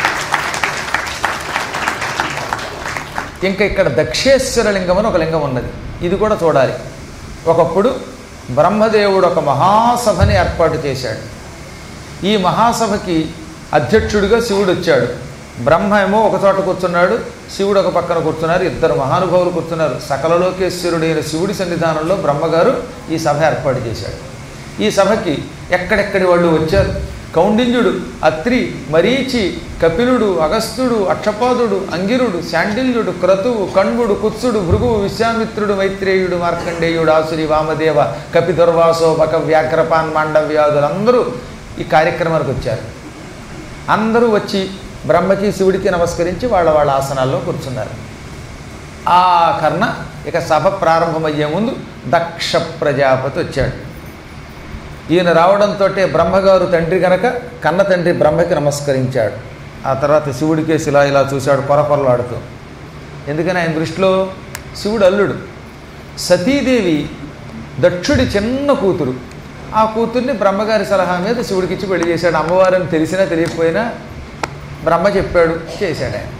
ఇంకా ఇక్కడ దక్షేశ్వర లింగం అని ఒక లింగం ఉన్నది ఇది కూడా చూడాలి ఒకప్పుడు బ్రహ్మదేవుడు ఒక మహాసభని ఏర్పాటు చేశాడు ఈ మహాసభకి అధ్యక్షుడిగా శివుడు వచ్చాడు బ్రహ్మ ఏమో ఒక చోట కూర్చున్నాడు శివుడు ఒక పక్కన కూర్చున్నారు ఇద్దరు మహానుభావులు కూర్చున్నారు సకలలోకేశ్వరుడైన శివుడి సన్నిధానంలో బ్రహ్మగారు ఈ సభ ఏర్పాటు చేశాడు ఈ సభకి ఎక్కడెక్కడి వాళ్ళు వచ్చారు కౌండిన్యుడు అత్రి మరీచి కపిలుడు అగస్త్యుడు అక్షపాదుడు అంగిరుడు శాండిల్యుడు క్రతువు కణ్వుడు కుత్సుడు భృగువు విశ్వామిత్రుడు మైత్రేయుడు మార్కండేయుడు ఆసురి వామదేవ కపి దుర్వాసో బక వ్యాఘ్రపాన్ మాండవ్యాధులు అందరూ ఈ కార్యక్రమానికి వచ్చారు అందరూ వచ్చి బ్రహ్మకి శివుడికి నమస్కరించి వాళ్ళ వాళ్ళ ఆసనాల్లో కూర్చున్నారు ఆ కర్ణ ఇక సభ ప్రారంభమయ్యే ముందు దక్ష ప్రజాపతి వచ్చాడు ఈయన రావడంతో బ్రహ్మగారు తండ్రి గనక కన్న తండ్రి బ్రహ్మకి నమస్కరించాడు ఆ తర్వాత శివుడికే ఇలా ఇలా చూశాడు కొరకొరలాడుతూ ఎందుకని ఆయన దృష్టిలో శివుడు అల్లుడు సతీదేవి దక్షుడి చిన్న కూతురు ఆ కూతుర్ని బ్రహ్మగారి సలహా మీద శివుడికి ఇచ్చి పెళ్లి చేశాడు అమ్మవారిని తెలిసినా తెలియకపోయినా బ్రహ్మ చెప్పాడు చేశాడు ఆయన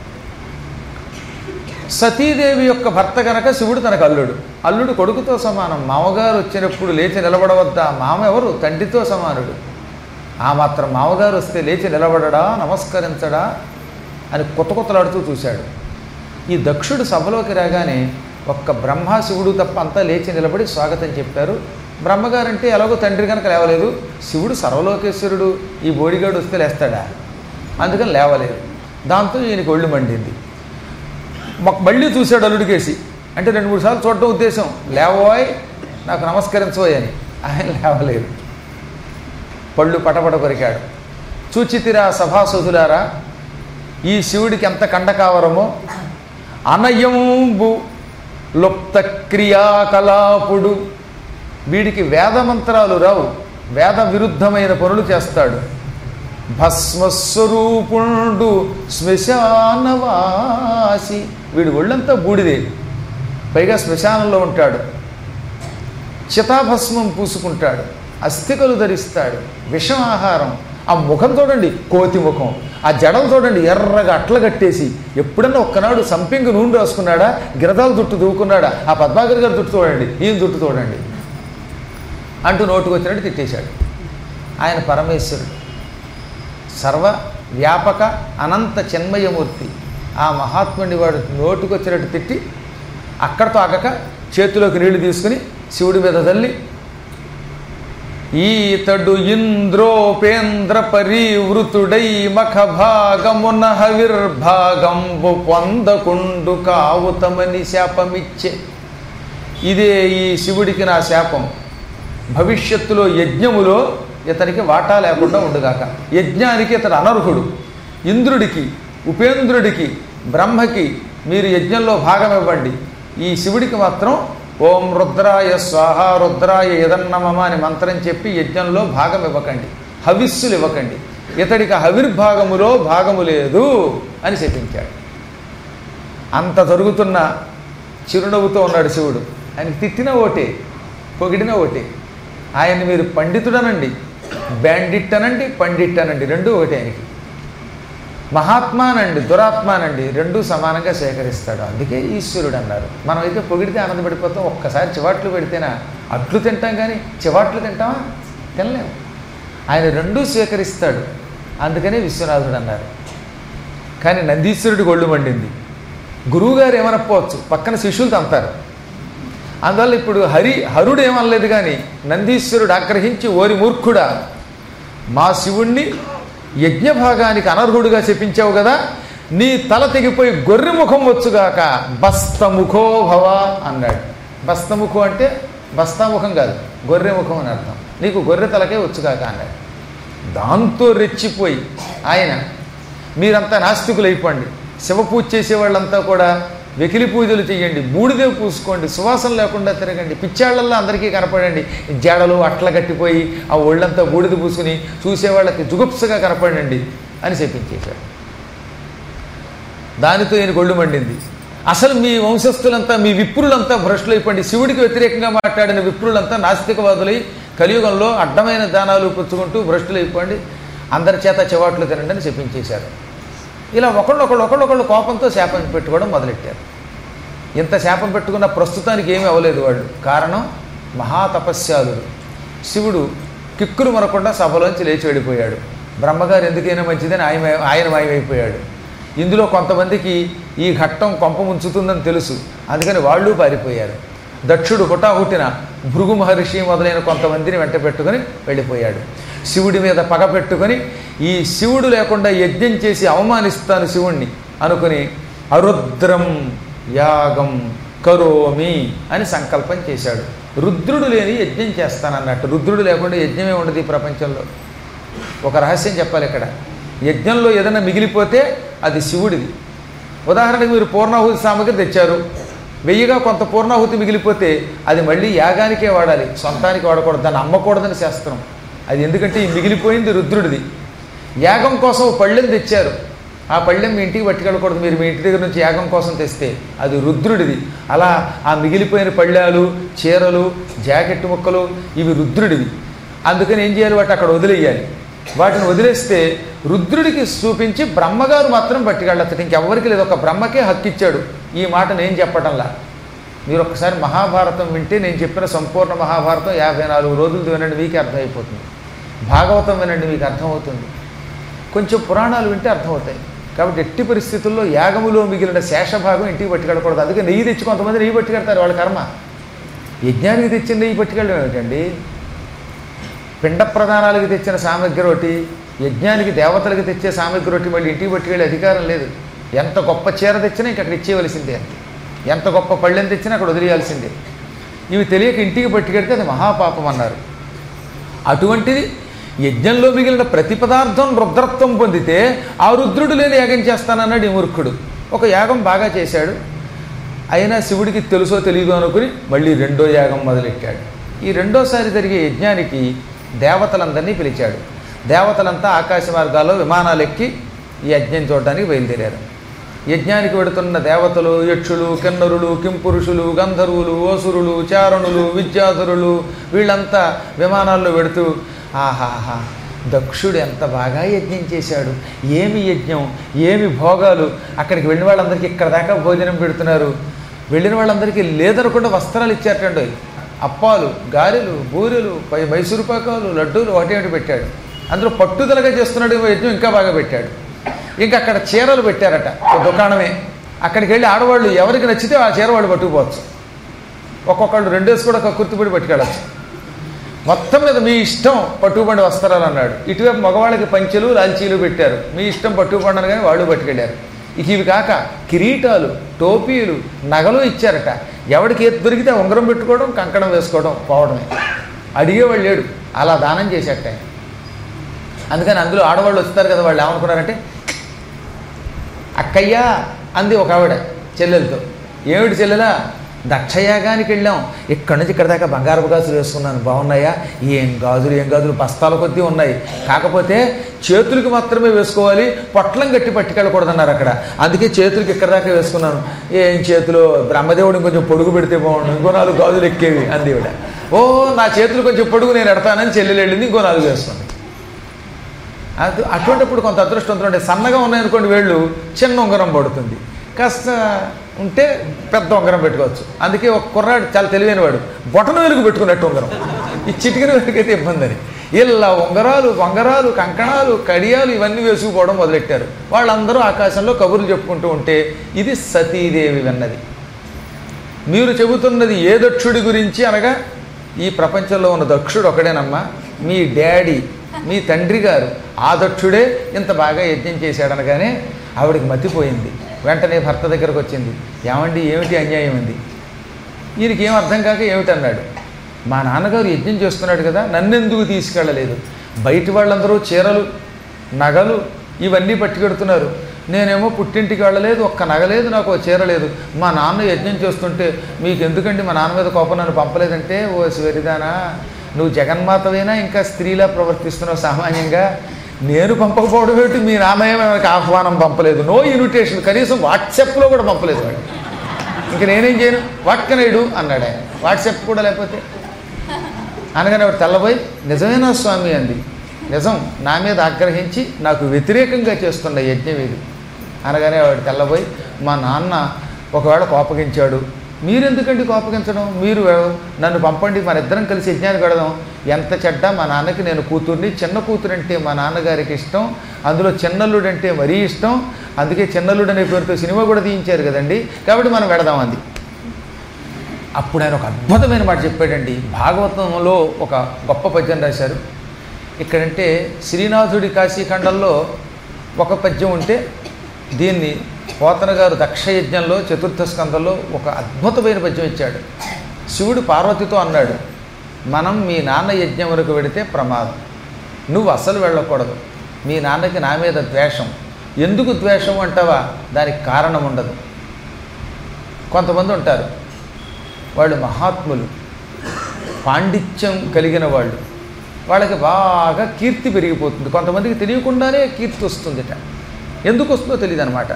సతీదేవి యొక్క భర్త గనక శివుడు తనకు అల్లుడు అల్లుడు కొడుకుతో సమానం మామగారు వచ్చినప్పుడు లేచి నిలబడవద్దా మామ ఎవరు తండ్రితో సమానుడు ఆ మాత్రం మామగారు వస్తే లేచి నిలబడడా నమస్కరించడా అని కొత్త కొత్తలాడుతూ చూశాడు ఈ దక్షుడు సభలోకి రాగానే ఒక్క బ్రహ్మ శివుడు తప్ప అంతా లేచి నిలబడి స్వాగతం చెప్పారు బ్రహ్మగారంటే ఎలాగో తండ్రి కనుక లేవలేదు శివుడు సర్వలోకేశ్వరుడు ఈ బోడిగాడు వస్తే లేస్తాడా అందుకని లేవలేదు దాంతో ఈయనకి ఒళ్ళు మండింది మాకు మళ్ళీ చూశాడు అల్లుడికేసి అంటే రెండు మూడు సార్లు చూడటం ఉద్దేశం లేవోయ్ నాకు నమస్కరించబోయ్ అని ఆయన లేవలేదు పళ్ళు పటపట కొరికాడు చూచితిరా సభాసుధులారా ఈ శివుడికి ఎంత కండకావరమో అనయంబు లుప్త క్రియాకలాపుడు వీడికి వేద మంత్రాలు రావు వేద విరుద్ధమైన పనులు చేస్తాడు భస్మస్వరూపుండు శ్మశానవాసి వీడి ఒళ్ళంతా బూడిదే పైగా శ్మశానంలో ఉంటాడు చితాభస్మం పూసుకుంటాడు అస్థికలు ధరిస్తాడు విషం ఆహారం ఆ ముఖం చూడండి కోతి ముఖం ఆ జడం చూడండి ఎర్రగా అట్ల కట్టేసి ఎప్పుడన్నా ఒక్కనాడు సంపింగ్ నూనె రాసుకున్నాడా గిరదాల జుట్టు దూకున్నాడా ఆ పద్మాగర్ గారి జుట్టు చూడండి ఈయన జుట్టు చూడండి అంటూ నోటుకు వచ్చినట్టు తిట్టేశాడు ఆయన పరమేశ్వరుడు సర్వ వ్యాపక అనంత చిన్మయమూర్తి ఆ మహాత్ముని వాడు నోటుకొచ్చినట్టు తిట్టి అక్కడతో ఆగక చేతిలోకి నీళ్లు తీసుకుని శివుడి మీద తల్లి ఈతడు ఇంద్రోపేంద్ర పరివృతుడై మఖ భాగమున హవిర్భాగంబు పొందకుండు కావుతమని శాపమిచ్చే ఇదే ఈ శివుడికి నా శాపం భవిష్యత్తులో యజ్ఞములో ఇతనికి వాటా లేకుండా ఉండుగాక యజ్ఞానికి ఇతడు అనర్హుడు ఇంద్రుడికి ఉపేంద్రుడికి బ్రహ్మకి మీరు యజ్ఞంలో భాగం ఇవ్వండి ఈ శివుడికి మాత్రం ఓం రుద్రాయ స్వాహ రుద్రాయ యదన్నమమ అని మంత్రం చెప్పి యజ్ఞంలో భాగం ఇవ్వకండి హవిస్సులు ఇవ్వకండి ఇతడికి హవిర్భాగములో భాగము లేదు అని చెప్పించాడు అంత జరుగుతున్న చిరునవ్వుతో ఉన్నాడు శివుడు ఆయనకి తిట్టిన ఓటే పొగిడిన ఓటే ఆయన మీరు పండితుడనండి బ్యాండిట్ అనండి పండిట్ అనండి రెండు ఒకటే ఆయనకి మహాత్మానండి దురాత్మానండి రెండు సమానంగా సేకరిస్తాడు అందుకే ఈశ్వరుడు అన్నారు మనం అయితే పొగిడితే ఆనందపడిపోతాం ఒక్కసారి చివాట్లు పెడితేనా అట్లు తింటాం కానీ చివాట్లు తింటామా తినలేము ఆయన రెండూ స్వీకరిస్తాడు అందుకనే విశ్వనాథుడు అన్నారు కానీ నందీశ్వరుడికి ఒళ్ళు మండింది గురువుగారు ఏమనకపోవచ్చు పక్కన శిష్యులు తంతారు అందువల్ల ఇప్పుడు హరి హరుడు ఏమనలేదు కానీ నందీశ్వరుడు ఆగ్రహించి ఓరి మూర్ఖుడా మా శివుణ్ణి యజ్ఞభాగానికి అనర్హుడుగా చెప్పించావు కదా నీ తల తెగిపోయి గొర్రె ముఖం వచ్చుగాక బస్తముఖో భవ అన్నాడు బస్తముఖం అంటే బస్తాముఖం కాదు గొర్రె ముఖం అని అర్థం నీకు గొర్రె తలకే వచ్చుగాక అన్నాడు దాంతో రెచ్చిపోయి ఆయన మీరంతా నాస్తికులు అయిపోండి శివ పూజ చేసే వాళ్ళంతా కూడా వెకిలి పూజలు చేయండి బూడిదే పూసుకోండి సువాసన లేకుండా తిరగండి పిచ్చాళ్ళల్లో అందరికీ కనపడండి జడలు అట్ల కట్టిపోయి ఆ ఒళ్ళంతా బూడిద పూసుకుని చూసేవాళ్ళకి జుగుప్సగా కనపడండి అని చెప్పించేశాడు దానితో ఈయన ఒళ్ళు మండింది అసలు మీ వంశస్థులంతా మీ విప్రులంతా భ్రష్టులు అయిపోండి శివుడికి వ్యతిరేకంగా మాట్లాడిన విప్రులంతా నాస్తికవాదులై కలియుగంలో అడ్డమైన దానాలు పుచ్చుకుంటూ భ్రష్టులు అయిపోండి అందరి చేత చెవాట్లు తినండి అని చెప్పించేశారు ఇలా ఒకళ్ళొకళ్ళు ఒకళ్ళొకళ్ళు కోపంతో శాపం పెట్టుకోవడం మొదలెట్టారు ఇంత శాపం పెట్టుకున్న ప్రస్తుతానికి ఏమీ అవ్వలేదు వాళ్ళు కారణం మహాతపస్యాలుడు శివుడు కిక్కులు మరకుండా సభలోంచి లేచి వెళ్ళిపోయాడు బ్రహ్మగారు ఎందుకైనా మంచిదని ఆయన ఆయన మాయమైపోయాడు ఇందులో కొంతమందికి ఈ ఘట్టం కొంప ముంచుతుందని తెలుసు అందుకని వాళ్ళు పారిపోయారు దక్షుడు హుటాహుటిన భృగు మహర్షి మొదలైన కొంతమందిని వెంట పెట్టుకొని వెళ్ళిపోయాడు శివుడి మీద పగ పెట్టుకొని ఈ శివుడు లేకుండా యజ్ఞం చేసి అవమానిస్తాను శివుణ్ణి అనుకుని అరుద్రం యాగం కరోమి అని సంకల్పం చేశాడు రుద్రుడు లేని యజ్ఞం చేస్తానన్నట్టు రుద్రుడు లేకుండా యజ్ఞమే ఉండదు ఈ ప్రపంచంలో ఒక రహస్యం చెప్పాలి ఇక్కడ యజ్ఞంలో ఏదైనా మిగిలిపోతే అది శివుడిది ఉదాహరణకు మీరు పూర్ణాహుతి సామగ్రి తెచ్చారు వెయ్యిగా కొంత పూర్ణాహుతి మిగిలిపోతే అది మళ్ళీ యాగానికే వాడాలి సొంతానికి వాడకూడదు దాన్ని అమ్మకూడదని శాస్త్రం అది ఎందుకంటే ఈ మిగిలిపోయింది రుద్రుడిది యాగం కోసం ఓ పళ్ళెం తెచ్చారు ఆ పళ్ళెం మీ ఇంటికి పట్టుకెళ్ళకూడదు మీరు మీ ఇంటి దగ్గర నుంచి యాగం కోసం తెస్తే అది రుద్రుడిది అలా ఆ మిగిలిపోయిన పళ్ళాలు చీరలు జాకెట్ ముక్కలు ఇవి రుద్రుడివి అందుకని ఏం చేయాలి వాటి అక్కడ వదిలేయాలి వాటిని వదిలేస్తే రుద్రుడికి చూపించి బ్రహ్మగారు మాత్రం పట్టుకెళ్ళచ్చు ఇంకెవ్వరికి లేదు ఒక బ్రహ్మకే హక్కు ఇచ్చాడు ఈ మాట నేను చెప్పటంలా మీరు ఒక్కసారి మహాభారతం వింటే నేను చెప్పిన సంపూర్ణ మహాభారతం యాభై నాలుగు రోజులు వినండి మీకు అర్థమైపోతుంది భాగవతం వినండి మీకు అర్థమవుతుంది కొంచెం పురాణాలు వింటే అర్థమవుతాయి కాబట్టి ఎట్టి పరిస్థితుల్లో యాగములో మిగిలిన శేషభాగం ఇంటికి పట్టుకెళ్ళకూడదు అందుకే నెయ్యి తెచ్చి కొంతమంది నెయ్యి పట్టుకెళ్తారు వాళ్ళ కర్మ యజ్ఞానికి తెచ్చిన నెయ్యి పట్టుకెళ్ళడం ఏమిటండి పిండ ప్రధానాలకు తెచ్చిన సామగ్రి ఒకటి యజ్ఞానికి దేవతలకు తెచ్చే సామగ్రి ఒకటి మళ్ళీ ఇంటికి పట్టుకెళ్ళే అధికారం లేదు ఎంత గొప్ప చీర తెచ్చినా ఇంక అక్కడ ఇచ్చేయవలసిందే అంతే ఎంత గొప్ప పళ్ళెం తెచ్చినా అక్కడ వదిలేయాల్సిందే ఇవి తెలియక ఇంటికి పట్టుకెడితే అది మహాపాపం అన్నారు అటువంటిది యజ్ఞంలో మిగిలిన ప్రతి పదార్థం రుద్రత్వం పొందితే ఆ రుద్రుడు లేని యాగం చేస్తానన్నాడు ఈ మూర్ఖుడు ఒక యాగం బాగా చేశాడు అయినా శివుడికి తెలుసో తెలియదు అనుకుని మళ్ళీ రెండో యాగం మొదలెట్టాడు ఈ రెండోసారి జరిగే యజ్ఞానికి దేవతలందరినీ పిలిచాడు దేవతలంతా ఆకాశ మార్గాల్లో విమానాలు ఎక్కి ఈ యజ్ఞం చూడడానికి బయలుదేరారు యజ్ఞానికి వెడుతున్న దేవతలు యక్షులు కిన్నరులు కింపురుషులు గంధర్వులు ఓసురులు చారణులు విద్యాధరులు వీళ్ళంతా విమానాల్లో వెడుతూ ఆహాహా దక్షుడు ఎంత బాగా యజ్ఞం చేశాడు ఏమి యజ్ఞం ఏమి భోగాలు అక్కడికి వెళ్ళిన వాళ్ళందరికీ ఇక్కడ దాకా భోజనం పెడుతున్నారు వెళ్ళిన వాళ్ళందరికీ లేదనకుండా వస్త్రాలు ఇచ్చారటండి అప్పాలు గారెలు బూరెలు పై మైసూరు పాకాలు లడ్డూలు ఒకటి ఒకటి పెట్టాడు అందులో పట్టుదలగా చేస్తున్నాడు ఏమో యజ్ఞం ఇంకా బాగా పెట్టాడు ఇంకా అక్కడ చీరలు పెట్టారట ఒక దుకాణమే అక్కడికి వెళ్ళి ఆడవాళ్ళు ఎవరికి నచ్చితే ఆ చీర వాళ్ళు పట్టుకుపోవచ్చు ఒక్కొక్కళ్ళు రెండేసి కూడా ఒక కుర్తిపడి పట్టుకెళ్ళచ్చు మొత్తం మీద మీ ఇష్టం పట్టుకుపండి వస్త్రాలు అన్నాడు ఇటువైపు మగవాళ్ళకి పంచెలు లాల్చీలు పెట్టారు మీ ఇష్టం పట్టుకుపండి కానీ వాళ్ళు పట్టుకెళ్ళారు ఇక ఇవి కాక కిరీటాలు టోపీలు నగలు ఇచ్చారట ఎవడికి ఏది దొరికితే ఉంగరం పెట్టుకోవడం కంకణం వేసుకోవడం పోవడమే అడిగేవాళ్ళు లేడు అలా దానం చేసేట ఆయన. అందుకని అందులో ఆడవాళ్ళు వస్తారు కదా వాళ్ళు ఏమనుకున్నారంటే అక్కయ్య అంది ఒక ఆవిడ చెల్లెలతో ఏమిటి చెల్లెలా దక్షయాగానికి వెళ్ళాం ఇక్కడ నుంచి ఇక్కడ దాకా బంగారపు గాజులు వేసుకున్నాను బాగున్నాయా ఏం గాజులు ఏం గాజులు బస్తాల కొద్దీ ఉన్నాయి కాకపోతే చేతులకి మాత్రమే వేసుకోవాలి పొట్లం గట్టి పట్టుకెళ్ళకూడదన్నారు అక్కడ అందుకే చేతులకి ఇక్కడ దాకా వేసుకున్నాను ఏం చేతులు బ్రహ్మదేవుడిని కొంచెం పొడుగు పెడితే బాగుండు ఇంకో నాలుగు గాజులు ఎక్కేవి అంది ఈవిడ ఓ నా చేతులు కొంచెం పొడుగు నేను ఎడతానని చెల్లెలు వెళ్ళింది ఇంకో నాలుగు వేసుకుంది అది అటువంటిప్పుడు కొంత అదృష్టంతో ఉంటే సన్నగా ఉన్నాయనుకోండి వేళ్ళు చిన్న ఉంగరం పడుతుంది కాస్త ఉంటే పెద్ద ఉంగరం పెట్టుకోవచ్చు అందుకే ఒక కుర్రాడు చాలా తెలివైనవాడు బొటన వెలుగు పెట్టుకున్నట్టు ఉంగరం ఈ చిటికిన వెలుగైతే ఇబ్బంది అని ఇలా ఉంగరాలు వంగరాలు కంకణాలు కడియాలు ఇవన్నీ వేసుకుపోవడం మొదలెట్టారు వాళ్ళందరూ ఆకాశంలో కబుర్లు చెప్పుకుంటూ ఉంటే ఇది సతీదేవి విన్నది మీరు చెబుతున్నది ఏ దక్షుడి గురించి అనగా ఈ ప్రపంచంలో ఉన్న దక్షుడు ఒకడేనమ్మా మీ డాడీ మీ తండ్రి గారు ఆ దక్షుడే ఇంత బాగా యజ్ఞం చేశాడనగానే ఆవిడకి మతిపోయింది వెంటనే భర్త దగ్గరకు వచ్చింది ఏమండి ఏమిటి అన్యాయం ఉంది ఈయనకి ఏం అర్థం కాక ఏమిటన్నాడు మా నాన్నగారు యజ్ఞం చేస్తున్నాడు కదా నన్నెందుకు తీసుకెళ్ళలేదు బయట వాళ్ళందరూ చీరలు నగలు ఇవన్నీ పట్టుకెడుతున్నారు నేనేమో పుట్టింటికి వెళ్ళలేదు ఒక్క నగలేదు నాకు ఓ చీర లేదు మా నాన్న యజ్ఞం చేస్తుంటే మీకు ఎందుకండి మా నాన్న మీద కోపం నన్ను పంపలేదంటే ఓ స్వరిదానా నువ్వు జగన్మాతవైనా ఇంకా స్త్రీలా ప్రవర్తిస్తున్నావు సామాన్యంగా నేను పంపకపోవడం ఏమిటి మీ నాన్నయ్య మనకి ఆహ్వానం పంపలేదు నో ఇన్విటేషన్ కనీసం వాట్సాప్లో కూడా పంపలేదు వాడు ఇంక నేనేం చేయను వాట్ కెన్ ఐ డూ అన్నాడు ఆయన వాట్సాప్ కూడా లేకపోతే అనగానే ఆవిడ తెల్లబోయి నిజమేనా స్వామి అంది నిజం నా మీద ఆగ్రహించి నాకు వ్యతిరేకంగా చేస్తున్న యజ్ఞం ఇది అనగానే ఆవిడ తెల్లబోయి మా నాన్న ఒకవేళ కోపగించాడు మీరెందుకండి కోపగించడం మీరు నన్ను పంపండి మన ఇద్దరం కలిసి యజ్ఞాన్ని కడదాం ఎంత చెడ్డ మా నాన్నకి నేను కూతుర్ని చిన్న కూతురు అంటే మా నాన్నగారికి ఇష్టం అందులో చిన్నల్లుడు అంటే మరీ ఇష్టం అందుకే చిన్నల్లుడు అనే పేరుతో సినిమా కూడా తీయించారు కదండి కాబట్టి మనం వెడదాం అంది అప్పుడు ఆయన ఒక అద్భుతమైన మాట చెప్పాడండి భాగవతంలో ఒక గొప్ప పద్యం రాశారు ఇక్కడంటే శ్రీనాథుడి కాశీఖండంలో ఒక పద్యం ఉంటే దీన్ని పోతన గారు దక్షయజ్ఞంలో చతుర్థ స్కందంలో ఒక అద్భుతమైన పద్యం ఇచ్చాడు శివుడు పార్వతితో అన్నాడు మనం మీ నాన్న యజ్ఞం వరకు వెడితే ప్రమాదం నువ్వు అస్సలు వెళ్ళకూడదు మీ నాన్నకి నా మీద ద్వేషం ఎందుకు ద్వేషం అంటావా దానికి కారణం ఉండదు కొంతమంది ఉంటారు వాళ్ళు మహాత్ములు పాండిత్యం కలిగిన వాళ్ళు వాళ్ళకి బాగా కీర్తి పెరిగిపోతుంది కొంతమందికి తెలియకుండానే కీర్తి వస్తుందిట ఎందుకు వస్తుందో తెలియదు అనమాట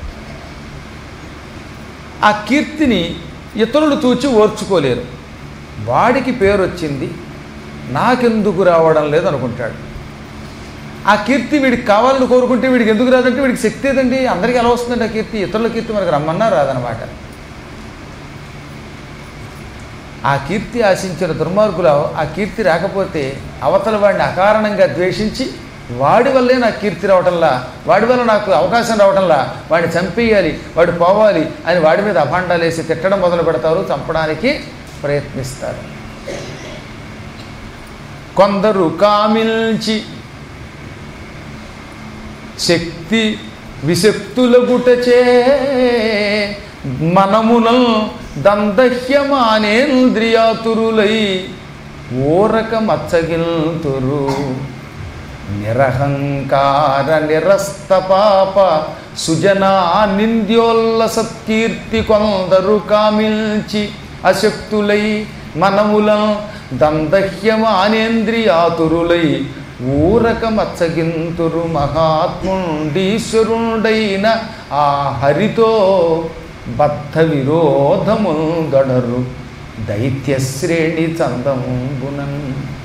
ఆ కీర్తిని ఇతరులు చూచి ఓర్చుకోలేరు వాడికి పేరు వచ్చింది నాకెందుకు రావడం లేదు అనుకుంటాడు ఆ కీర్తి వీడికి కావాలని కోరుకుంటే వీడికి ఎందుకు రాదంటే వీడికి శక్తి ఏదండి అందరికీ ఎలా వస్తుందండి ఆ కీర్తి ఇతరుల కీర్తి మనకు రమ్మన్నా రాదనమాట ఆ కీర్తి ఆశించిన దుర్మార్గులు ఆ కీర్తి రాకపోతే అవతల వాడిని అకారణంగా ద్వేషించి వాడి వల్లే నాకు కీర్తి రావటంలా వాడి వల్ల నాకు అవకాశం రావటంలా వాడిని చంపేయాలి వాడు పోవాలి అని వాడి మీద అభాండాలు వేసి తిట్టడం మొదలు పెడతారు చంపడానికి ప్రయత్నిస్తారు కొందరు కామిల్చి శక్తి విశక్తులగుటచే మనమునం దందహ్యమానేంద్రియాతురులై ఓరక మచ్చగిల్తురు నిరహంకార నిరస్త పాప సుజనా నింద్యోల్ల సత్కీర్తి కొందరు కామిల్చి అశక్తులై మనములం దందహ్యమానేంద్రియాతురులై ఊరక మచ్చగింతురు మహాత్ముండీశ్వరుండైన ఆ హరితో బద్ధ విరోధము గడరు దైత్యశ్రేణి చందంబునన్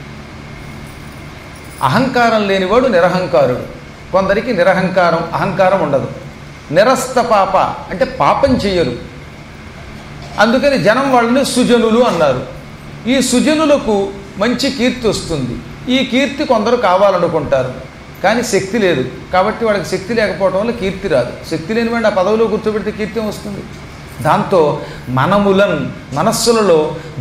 అహంకారం లేనివాడు నిరహంకారుడు కొందరికి నిరహంకారం అహంకారం ఉండదు నిరస్త పాప అంటే పాపం చెయ్యరు అందుకని జనం వాళ్ళని సుజనులు అన్నారు ఈ సుజనులకు మంచి కీర్తి వస్తుంది ఈ కీర్తి కొందరు కావాలనుకుంటారు కానీ శక్తి లేదు కాబట్టి వాళ్ళకి శక్తి లేకపోవడం వల్ల కీర్తి రాదు శక్తి లేని వాడిని ఆ పదవిలో కూర్చోబెడితే కీర్తి వస్తుంది దాంతో మనములన్ మనస్సులలో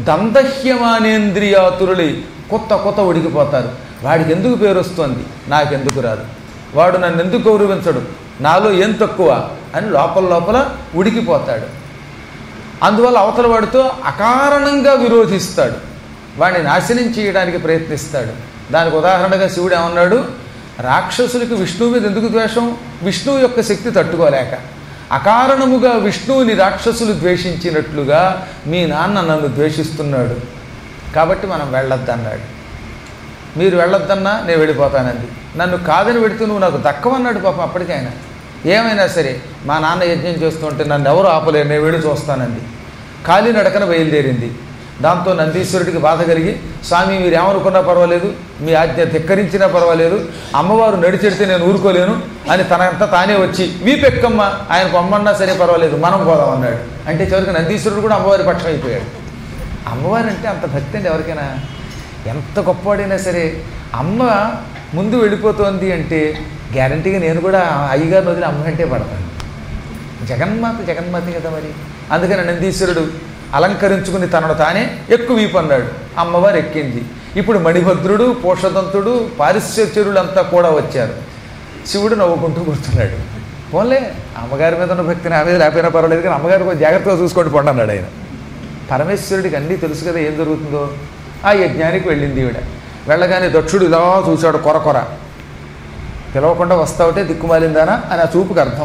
దందహ్యమానేంద్రియాతురులై కొత్త కొత్త ఉడికిపోతారు వాడికి ఎందుకు పేరు వస్తుంది నాకెందుకు రాదు వాడు నన్ను ఎందుకు గౌరవించడు నాలో ఏం తక్కువ అని లోపల లోపల ఉడికిపోతాడు అందువల్ల అవతల వాడితో అకారణంగా విరోధిస్తాడు వాడిని నాశనం చేయడానికి ప్రయత్నిస్తాడు దానికి ఉదాహరణగా శివుడు ఏమన్నాడు రాక్షసులకు విష్ణువు మీద ఎందుకు ద్వేషం విష్ణువు యొక్క శక్తి తట్టుకోలేక అకారణముగా విష్ణువుని రాక్షసులు ద్వేషించినట్లుగా మీ నాన్న నన్ను ద్వేషిస్తున్నాడు కాబట్టి మనం వెళ్ళొద్దన్నాడు మీరు వెళ్ళొద్దన్నా నేను వెళ్ళిపోతానండి నన్ను కాదని పెడితే నువ్వు నాకు దక్కవన్నాడు పాపం అప్పటికైనా ఏమైనా సరే మా నాన్న యజ్ఞం చేస్తుంటే నన్ను ఎవరు ఆపలేరు నేను వెళ్ళి చూస్తానండి ఖాళీ నడకన బయలుదేరింది దాంతో నందీశ్వరుడికి బాధ కలిగి స్వామి మీరు ఏమనుకున్నా పర్వాలేదు మీ ఆజ్ఞ ధిక్కరించినా పర్వాలేదు అమ్మవారు నడిచెడితే నేను ఊరుకోలేను అని తనంతా తానే వచ్చి వీపెక్కమ్మ ఆయన పొమ్మన్నా సరే పర్వాలేదు మనం పోదాం అన్నాడు అంటే చివరికి నందీశ్వరుడు కూడా అమ్మవారి పక్షం అయిపోయాడు అమ్మవారు అంటే అంత భక్తి అండి ఎవరికైనా ఎంత గొప్పవాడైనా సరే అమ్మ ముందు వెళ్ళిపోతోంది అంటే గ్యారంటీగా నేను కూడా అయ్యగారిని వదిలి అమ్మ అంటే పడతాను జగన్మాత జగన్మాత కదా మరి అందుకని నందీశ్వరుడు అలంకరించుకుని తనను తానే ఎక్కువ వీపు అన్నాడు అమ్మవారు ఎక్కింది ఇప్పుడు మణిభద్రుడు పోషదంతుడు పారిశ్చర్యులంతా కూడా వచ్చారు శివుడు నవ్వుకుంటూ కూర్చున్నాడు పోన్లే అమ్మగారి మీద ఉన్న భక్తి నా మీద లేకపోయినా పర్వాలేదు కానీ అమ్మగారు కొంచెం జాగ్రత్తగా చూసుకోండి పండు అన్నాడు ఆయన పరమేశ్వరుడికి అన్నీ తెలుసు కదా ఏం జరుగుతుందో ఆ యజ్ఞానికి వెళ్ళింది ఈవిడ వెళ్ళగానే దక్షుడు ఇలా చూశాడు కొర కొర పిలవకుండా వస్తావుటే దిక్కుమాలిందానా అని ఆ చూపుకి అర్థం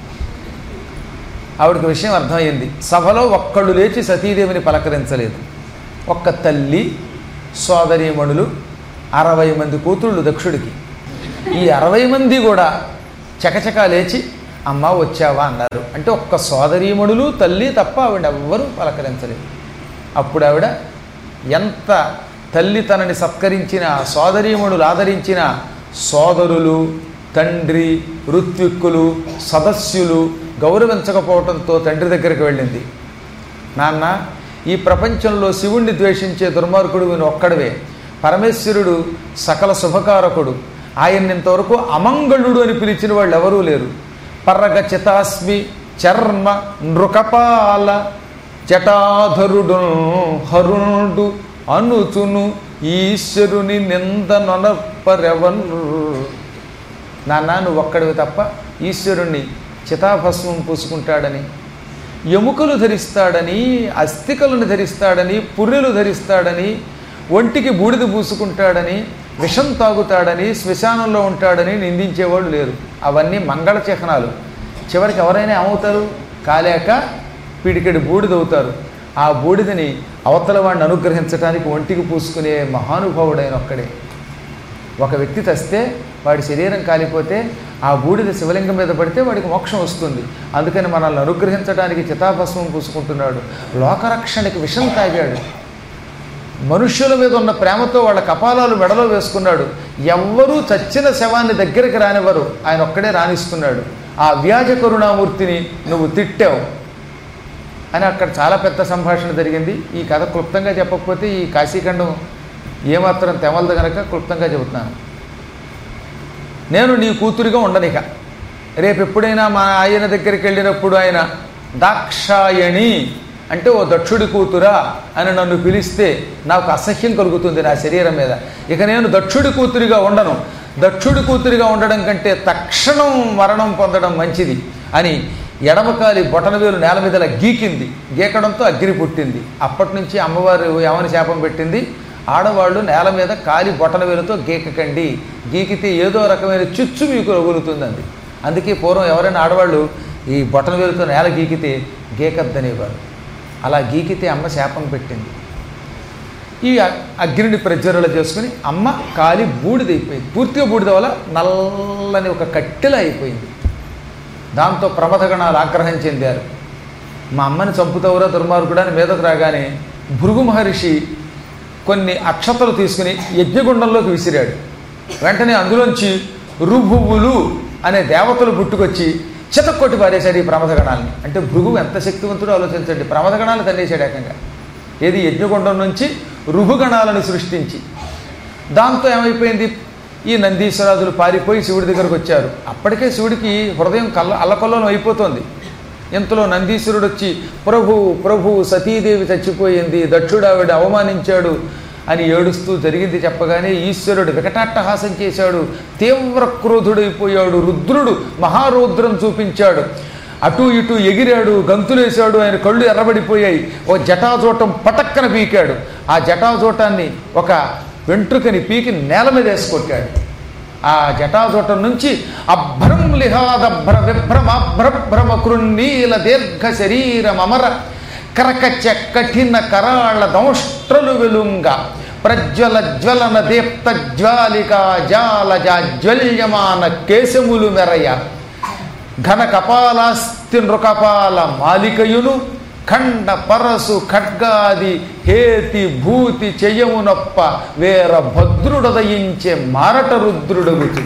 ఆవిడకి విషయం అర్థమైంది సభలో ఒక్కళ్ళు లేచి సతీదేవిని పలకరించలేదు ఒక్క తల్లి సోదరీమణులు అరవై మంది కూతుళ్ళు దక్షుడికి ఈ అరవై మంది కూడా చకచకా లేచి అమ్మ వచ్చావా అన్నారు అంటే ఒక్క సోదరీమణులు తల్లి తప్ప ఆవిడ ఎవ్వరూ పలకరించలేదు అప్పుడు ఆవిడ ఎంత తల్లి తనని సత్కరించిన సోదరీమణులు ఆదరించిన సోదరులు తండ్రి ఋత్విక్కులు సదస్యులు గౌరవించకపోవడంతో తండ్రి దగ్గరికి వెళ్ళింది నాన్న ఈ ప్రపంచంలో శివుణ్ణి ద్వేషించే దుర్మార్గుడు వీను ఒక్కడవే పరమేశ్వరుడు సకల శుభకారకుడు ఆయన్ని ఇంతవరకు అమంగళుడు అని పిలిచిన వాళ్ళు ఎవరూ లేరు పర్రగ చితాస్మి చర్మ నృకపాల జటాధరుడు హరుణుడు అనుచును ఈశ్వరుని నిందనొనపరెవన్ నాన్న నువ్వు ఒక్కడివి తప్ప ఈశ్వరుణ్ణి చితాభస్మం పూసుకుంటాడని ఎముకలు ధరిస్తాడని అస్థికలను ధరిస్తాడని పుర్రెలు ధరిస్తాడని ఒంటికి బూడిద పూసుకుంటాడని విషం తాగుతాడని శ్మశానంలో ఉంటాడని నిందించేవాళ్ళు లేరు అవన్నీ మంగళ చిహ్నాలు చివరికి ఎవరైనా ఏమవుతారు కాలేక పిడికెడి బూడిదవుతారు ఆ బూడిదని అవతల వాడిని అనుగ్రహించడానికి ఒంటికి పూసుకునే మహానుభావుడైన ఒక్కడే ఒక వ్యక్తి తెస్తే వాడి శరీరం కాలిపోతే ఆ బూడిద శివలింగం మీద పడితే వాడికి మోక్షం వస్తుంది అందుకని మనల్ని అనుగ్రహించడానికి చితాభస్మం పూసుకుంటున్నాడు లోకరక్షణకి విషం తాగాడు మనుష్యుల మీద ఉన్న ప్రేమతో వాళ్ళ కపాలాలు మెడలో వేసుకున్నాడు ఎవ్వరూ చచ్చిన శవాన్ని దగ్గరికి రానివ్వరు ఆయన ఒక్కడే రాణిస్తున్నాడు ఆ వ్యాజ కరుణామూర్తిని నువ్వు తిట్టావు అని అక్కడ చాలా పెద్ద సంభాషణ జరిగింది ఈ కథ క్లుప్తంగా చెప్పకపోతే ఈ కాశీఖండం ఏమాత్రం తెమలదు గనక క్లుప్తంగా చెబుతున్నాను నేను నీ కూతురిగా ఉండనిక రేపు ఎప్పుడైనా మా ఆయన దగ్గరికి వెళ్ళినప్పుడు ఆయన దాక్షాయణి అంటే ఓ దక్షుడి కూతురా అని నన్ను పిలిస్తే నాకు అసహ్యం కలుగుతుంది నా శరీరం మీద ఇక నేను దక్షుడి కూతురిగా ఉండను దక్షుడి కూతురిగా ఉండడం కంటే తక్షణం మరణం పొందడం మంచిది అని ఎడమకాలి బొటనవేలు నేల మీద ఇలా గీకింది గీకడంతో అగ్ని పుట్టింది అప్పటి నుంచి అమ్మవారు ఏమని శాపం పెట్టింది ఆడవాళ్ళు నేల మీద కాలి బొటనవేలుతో గీకకండి గీకితే ఏదో రకమైన చిచ్చు మీకు రగులుతుందండి అందుకే పూర్వం ఎవరైనా ఆడవాళ్ళు ఈ బొటనవేలుతో నేల గీకితే గీకద్దనేవారు అలా గీకితే అమ్మ శాపం పెట్టింది ఈ అ- అగ్నిని ప్రజ్వరలు చేసుకుని అమ్మ కాలి బూడిదైపోయింది పూర్తిగా బూడిద వల్ల నల్లని ఒక కట్టెలా అయిపోయింది దాంతో ప్రమథగణాలు ఆగ్రహం చెందారు మా అమ్మని చంపుతావురా దుర్మార్గుడా అని మీదకు రాగానే భృగు మహర్షి కొన్ని అక్షతలు తీసుకుని యజ్ఞగుండంలోకి విసిరాడు వెంటనే అందులోంచి రుభువులు అనే దేవతలు పుట్టుకొచ్చి చితక్కొట్టి పారేశాడు ఈ ప్రమథగణాలని అంటే భృగువు ఎంత శక్తివంతుడో ఆలోచించండి ప్రమథగణాలు తన్నేశాడు ఏకంగా ఏది యజ్ఞగుండం నుంచి రుభుగణాలను సృష్టించి దాంతో ఏమైపోయింది ఈ నందీశ్వరాదులు పారిపోయి శివుడి దగ్గరకు వచ్చారు అప్పటికే శివుడికి హృదయం కల్ల అల్లకల్లోలం అయిపోతుంది ఇంతలో నందీశ్వరుడు వచ్చి ప్రభు ప్రభు సతీదేవి చచ్చిపోయింది దక్షుడావిడ అవమానించాడు అని ఏడుస్తూ జరిగింది చెప్పగానే ఈశ్వరుడు వికటాట్టహాసం చేశాడు తీవ్ర క్రోధుడైపోయాడు రుద్రుడు మహారౌద్రం చూపించాడు అటు ఇటు ఎగిరాడు గంతులేశాడు ఆయన కళ్ళు ఎర్రబడిపోయాయి ఓ జటాజోటం పటక్కన పీకాడు ఆ జటాజోటాన్ని ఒక వెంట్రుకని పీకి నేల మీద వేసుకొట్టాడు ఆ జటాజోటం నుంచి అభ్రం లిహాదభ్ర విభ్రమభ్రభ్రమ కృన్నీల దీర్ఘ శరీరం అమర కరకచ కఠిన కరాళ దంష్ట్రలు వెలుంగ ప్రజ్వల జ్వలన దీప్త జ్వాలిక జాల జాజ్వల్యమాన కేశములు మెరయ ఘన కపాలాస్తి నృకపాల మాలికయును ఖండ పరసు ఖడ్గాది హేతి భూతి చెయ్యమునొప్ప వేర భద్రుడదయించే మారట రుద్రుడగుతు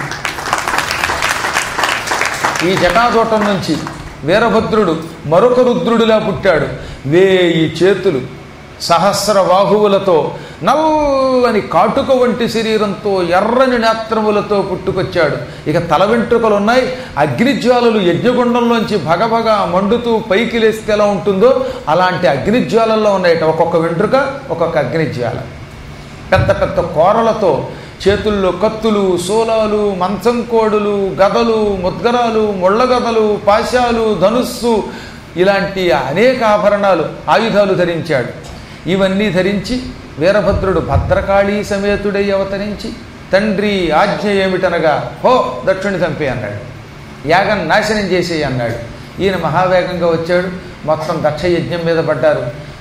ఈ జటాజోటం నుంచి వీరభద్రుడు మరొక రుద్రుడిలా పుట్టాడు వేయి చేతులు సహస్ర బాహువులతో నల్లని కాటుక వంటి శరీరంతో ఎర్రని నేత్రములతో పుట్టుకొచ్చాడు ఇక తల వెంట్రుకలు ఉన్నాయి అగ్నిజ్వాలలు యజ్ఞగుండంలోంచి భగభగ మండుతూ పైకి లేస్తే ఎలా ఉంటుందో అలాంటి అగ్నిజ్వాలల్లో ఉన్నాయట ఒక్కొక్క వెంట్రుక ఒక్కొక్క అగ్నిజ్వాల పెద్ద పెద్ద కోరలతో చేతుల్లో కత్తులు శూలాలు మంచం కోడులు గదలు ముద్గరాలు ముళ్ళగదలు పాశాలు ధనుస్సు ఇలాంటి అనేక ఆభరణాలు ఆయుధాలు ధరించాడు ఇవన్నీ ధరించి వీరభద్రుడు భద్రకాళీ సమేతుడై అవతరించి తండ్రి ఆజ్ఞ ఏమిటనగా హో దక్షుని చంపే అన్నాడు యాగం నాశనం చేసేయి అన్నాడు ఈయన మహావేగంగా వచ్చాడు మొత్తం దక్ష యజ్ఞం మీద పడ్డారు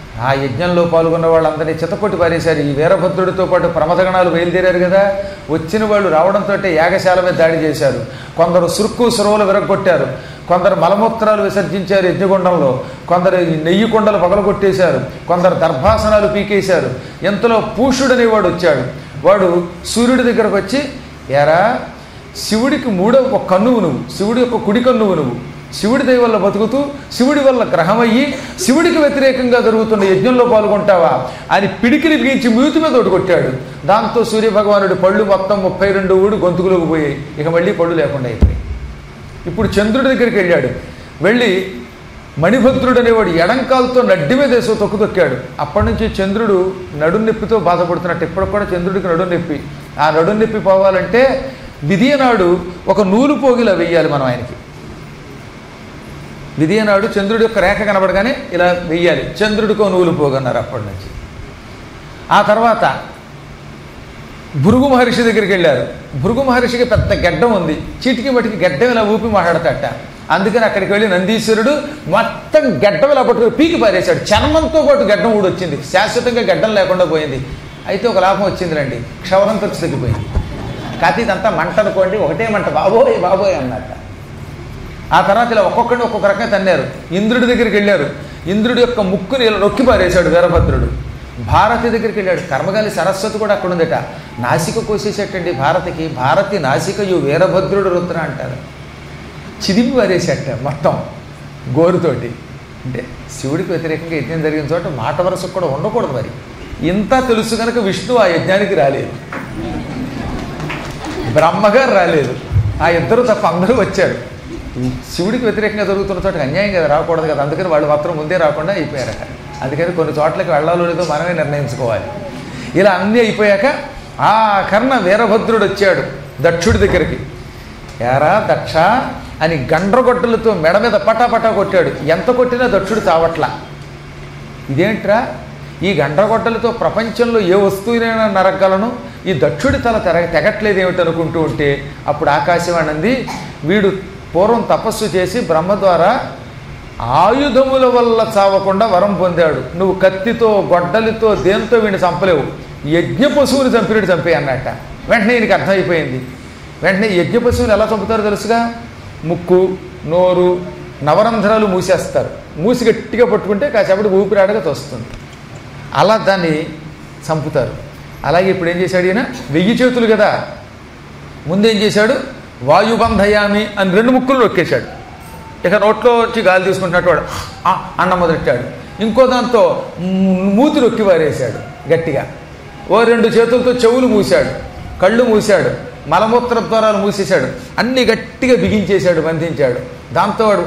ఆ యజ్ఞంలో పాల్గొన్న వాళ్ళందరినీ చితకొట్టి పారేశారు ఈ వీరభద్రుడితో పాటు ప్రమదగణాలు బయలుదేరారు కదా వచ్చిన వాళ్ళు రావడంతో యాగశాల మీద దాడి చేశారు కొందరు సురుక్కు సురవులు విరగొట్టారు కొందరు మలమూత్రాలు విసర్జించారు యజ్ఞగుండంలో కొందరు ఈ నెయ్యి కొండలు పగలగొట్టేశారు కొందరు దర్భాసనాలు పీకేశారు ఎంతలో పూషుడనేవాడు వచ్చాడు వాడు సూర్యుడి దగ్గరకు వచ్చి ఎరా శివుడికి మూడవ ఒక కన్నువు నువ్వు శివుడి యొక్క కుడి కన్నువు నువ్వు శివుడి దయ వల్ల బతుకుతూ శివుడి వల్ల గ్రహమయ్యి శివుడికి వ్యతిరేకంగా జరుగుతున్న యజ్ఞంలో పాల్గొంటావా అని పిడికిలి బిగించి మూతి మీద ఒకటి కొట్టాడు దాంతో సూర్యభగవానుడి పళ్ళు మొత్తం ముప్పై రెండు ఊడు గొంతుకులోకి పోయాయి ఇక మళ్ళీ పళ్ళు లేకుండా అయిపోయాయి ఇప్పుడు చంద్రుడి దగ్గరికి వెళ్ళాడు వెళ్ళి మణిభద్రుడు అనేవాడు ఎడంకాలతో నడ్డి మీద వేసో తొక్కు తొక్కాడు అప్పటి నుంచి చంద్రుడు నడుం నొప్పితో బాధపడుతున్నట్టు ఇప్పటికి కూడా చంద్రుడికి నడుం నొప్పి ఆ నడుం నొప్పి పోవాలంటే విధియనాడు ఒక నూలు పోగిలా వెయ్యాలి మనం ఆయనకి విధియనాడు చంద్రుడి యొక్క రేఖ కనబడగానే ఇలా వెయ్యాలి చంద్రుడికో నూలు పోగన్నారు అప్పటి నుంచి ఆ తర్వాత భృగు మహర్షి దగ్గరికి వెళ్ళారు భృగు మహర్షికి పెద్ద గడ్డం ఉంది చీటికి మటికి గడ్డం ఇలా ఊపి మాట్లాడతట అందుకని అక్కడికి వెళ్ళి నందీశ్వరుడు మొత్తం గడ్డం ఇలా పట్టుకుని పీకి పారేశాడు చర్మంతో పాటు గడ్డం ఊడొచ్చింది శాశ్వతంగా గడ్డం లేకుండా పోయింది అయితే ఒక లాభం వచ్చిందిలండి క్షవరం ఖర్చు తగ్గిపోయింది కాకపోతే ఇదంతా మంట అనుకోండి ఒకటే మంట బాబోయ్ బాబోయ్ అన్నట్ట ఆ తర్వాత ఇలా ఒక్కొక్కడిని ఒక్కొక్క రకంగా తన్నారు ఇంద్రుడి దగ్గరికి వెళ్ళారు ఇంద్రుడి యొక్క ముక్కుని ఇలా నొక్కి పారేశాడు వీరభద్రుడు భారతి దగ్గరికి వెళ్ళాడు కర్మగాలి సరస్వతి కూడా అక్కడ ఉందట నాసిక కోసేసేటండి భారతికి భారతి నాసికయు వీరభద్రుడు రుద్ర అంటారు చిదిమి పారేసేట మొత్తం గోరుతోటి అంటే శివుడికి వ్యతిరేకంగా యజ్ఞం జరిగిన చోట మాట వరసకు కూడా ఉండకూడదు మరి ఇంత తెలుసు కనుక విష్ణు ఆ యజ్ఞానికి రాలేదు బ్రహ్మగారు రాలేదు ఆ ఇద్దరు తప్ప అందరూ వచ్చారు శివుడికి వ్యతిరేకంగా జరుగుతున్న చోట అన్యాయం కదా రాకూడదు కదా అందుకని వాళ్ళు మాత్రం ముందే రాకుండా అయిపోయారట అందుకని కొన్ని చోట్లకి వెళ్ళాలో లేదో మనమే నిర్ణయించుకోవాలి ఇలా అన్నీ అయిపోయాక ఆ కర్ణ వీరభద్రుడు వచ్చాడు దక్షుడి దగ్గరికి ఏరా దక్ష అని గండ్రగొడ్డలతో మెడ మీద పటాపటా కొట్టాడు ఎంత కొట్టినా దక్షుడు చావట్లా ఇదేంట్రా ఈ గండ్రగొడ్డలతో ప్రపంచంలో ఏ వస్తువునైనా నరగలను ఈ దక్షుడి తల తెర తెగట్లేదు ఏమిటి అనుకుంటూ ఉంటే అప్పుడు ఆకాశవాణి అంది వీడు పూర్వం తపస్సు చేసి బ్రహ్మ ద్వారా ఆయుధముల వల్ల చావకుండా వరం పొందాడు నువ్వు కత్తితో గొడ్డలితో దేంతో వీడిని చంపలేవు యజ్ఞ పశువుని చంపినట్టు చంపే అన్నట్ట వెంటనే ఈయనకి అర్థమైపోయింది వెంటనే యజ్ఞ పశువులు ఎలా చంపుతారో తెలుసుగా ముక్కు నోరు నవరంధ్రాలు మూసేస్తారు మూసి గట్టిగా పట్టుకుంటే కాసేపటి ఊపిరాడగా తోస్తుంది అలా దాన్ని చంపుతారు అలాగే ఇప్పుడు ఏం చేశాడు ఈయన వెయ్యి చేతులు కదా ముందేం చేశాడు వాయుబంధయామి అని రెండు ముక్కులు నొక్కేశాడు ఇక నోట్లో వచ్చి గాలి తీసుకుంటున్నట్టు వాడు "ఆ" అన్న మొదలెట్టాడు ఇంకో దాంతో మ్, మూతి నొక్కి వారేశాడు గట్టిగా ఓ రెండు చేతులతో చెవులు మూశాడు కళ్ళు మూశాడు మలమూత్ర ద్వారాలు మూసేశాడు అన్ని గట్టిగా బిగించేశాడు బంధించాడు దాంతో వాడు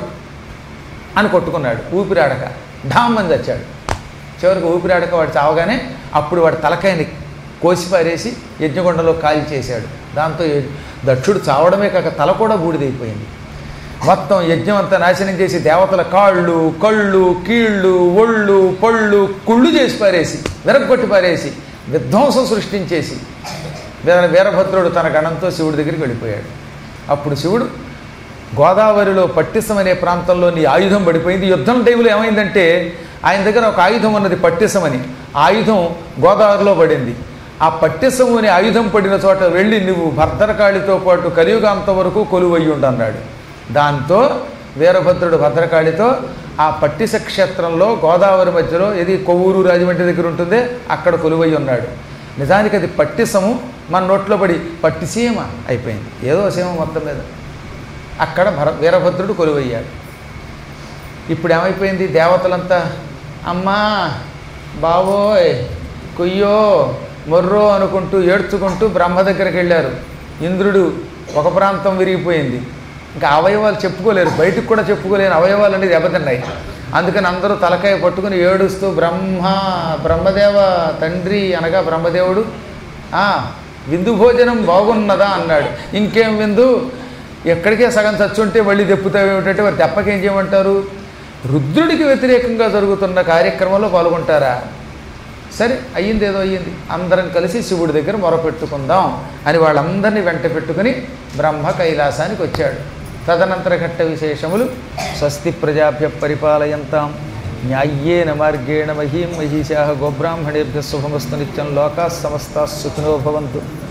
అని కొట్టుకున్నాడు ఊపిరాడక ఢామ్ అని చచ్చాడు చివరికి ఊపిరాడక వాడు చావగానే అప్పుడు వాడి తలకాయని కోసి పారేసి యజ్ఞకొండలో కాలి చేశాడు దాంతో య- దక్షుడు చావడమే కాక తల కూడా బూడిదైపోయింది మొత్తం యజ్ఞం అంతా నాశనం చేసి దేవతల కాళ్ళు కళ్ళు కీళ్ళు ఒళ్ళు పళ్ళు కుళ్ళు చేసి పారేసి విరగొట్టి పారేసి విధ్వంసం సృష్టించేసి వీర వీరభద్రుడు తన గణంతో శివుడి దగ్గరికి వెళ్ళిపోయాడు అప్పుడు శివుడు గోదావరిలో పట్టిసం అనే ప్రాంతంలో నీ ఆయుధం పడిపోయింది యుద్ధం టైంలో ఏమైందంటే ఆయన దగ్గర ఒక ఆయుధం ఉన్నది పట్టిసం అని ఆ ఆయుధం గోదావరిలో పడింది ఆ పట్టిసము అనే ఆయుధం పడిన చోట వెళ్ళి నువ్వు భద్రకాళితో పాటు కలియుగాంత వరకు కొలువయ్యి ఉండన్నాడు దాంతో వీరభద్రుడు భద్రకాళితో ఆ పట్టిస క్షేత్రంలో గోదావరి మధ్యలో ఇది కొవ్వూరు రాజమండ్రి దగ్గర ఉంటుందే అక్కడ కొలువై ఉన్నాడు నిజానికి అది పట్టిసము మన నోట్లో పడి పట్టిసీమ అయిపోయింది ఏదో సీమ మొత్తం మీద అక్కడ భర వీరభద్రుడు కొలువయ్యాడు ఇప్పుడు ఏమైపోయింది దేవతలంతా అమ్మా బావోయ్ కొయ్యో మొర్రో అనుకుంటూ ఏడ్చుకుంటూ బ్రహ్మ దగ్గరికి వెళ్ళారు ఇంద్రుడు ఒక ప్రాంతం విరిగిపోయింది ఇంకా అవయవాలు చెప్పుకోలేరు బయటకు కూడా చెప్పుకోలేని అవయవాలు అనేది దెబ్బతిన్నాయి అందుకని అందరూ తలకాయ పట్టుకుని ఏడుస్తూ బ్రహ్మ బ్రహ్మదేవ తండ్రి అనగా బ్రహ్మదేవుడు "ఆ, విందు భోజనం బాగున్నదా అన్నాడు ఇంకేం విందు ఎక్కడికే సగం చచ్చుంటే మళ్ళీ తెప్పుతావు ఏమిటంటే వారు తెప్పకేం చేయమంటారు రుద్రుడికి వ్యతిరేకంగా జరుగుతున్న కార్యక్రమంలో పాల్గొంటారా సరే అయ్యింది ఏదో అయ్యింది అందరం కలిసి శివుడి దగ్గర మొరపెట్టుకుందాం అని వాళ్ళందరినీ వెంట పెట్టుకుని బ్రహ్మ కైలాసానికి వచ్చాడు తదనంతర ఘట్ట విశేషములు స్వస్తి ప్రజాభ్య పరిపాలయంతాం న్యాయ్యేన మార్గేణ మహీం మహిషా గోబ్రాహ్మణేభ్య శుభమస్తు నిత్యం లోకా సమస్తా సుఖినో భవంతు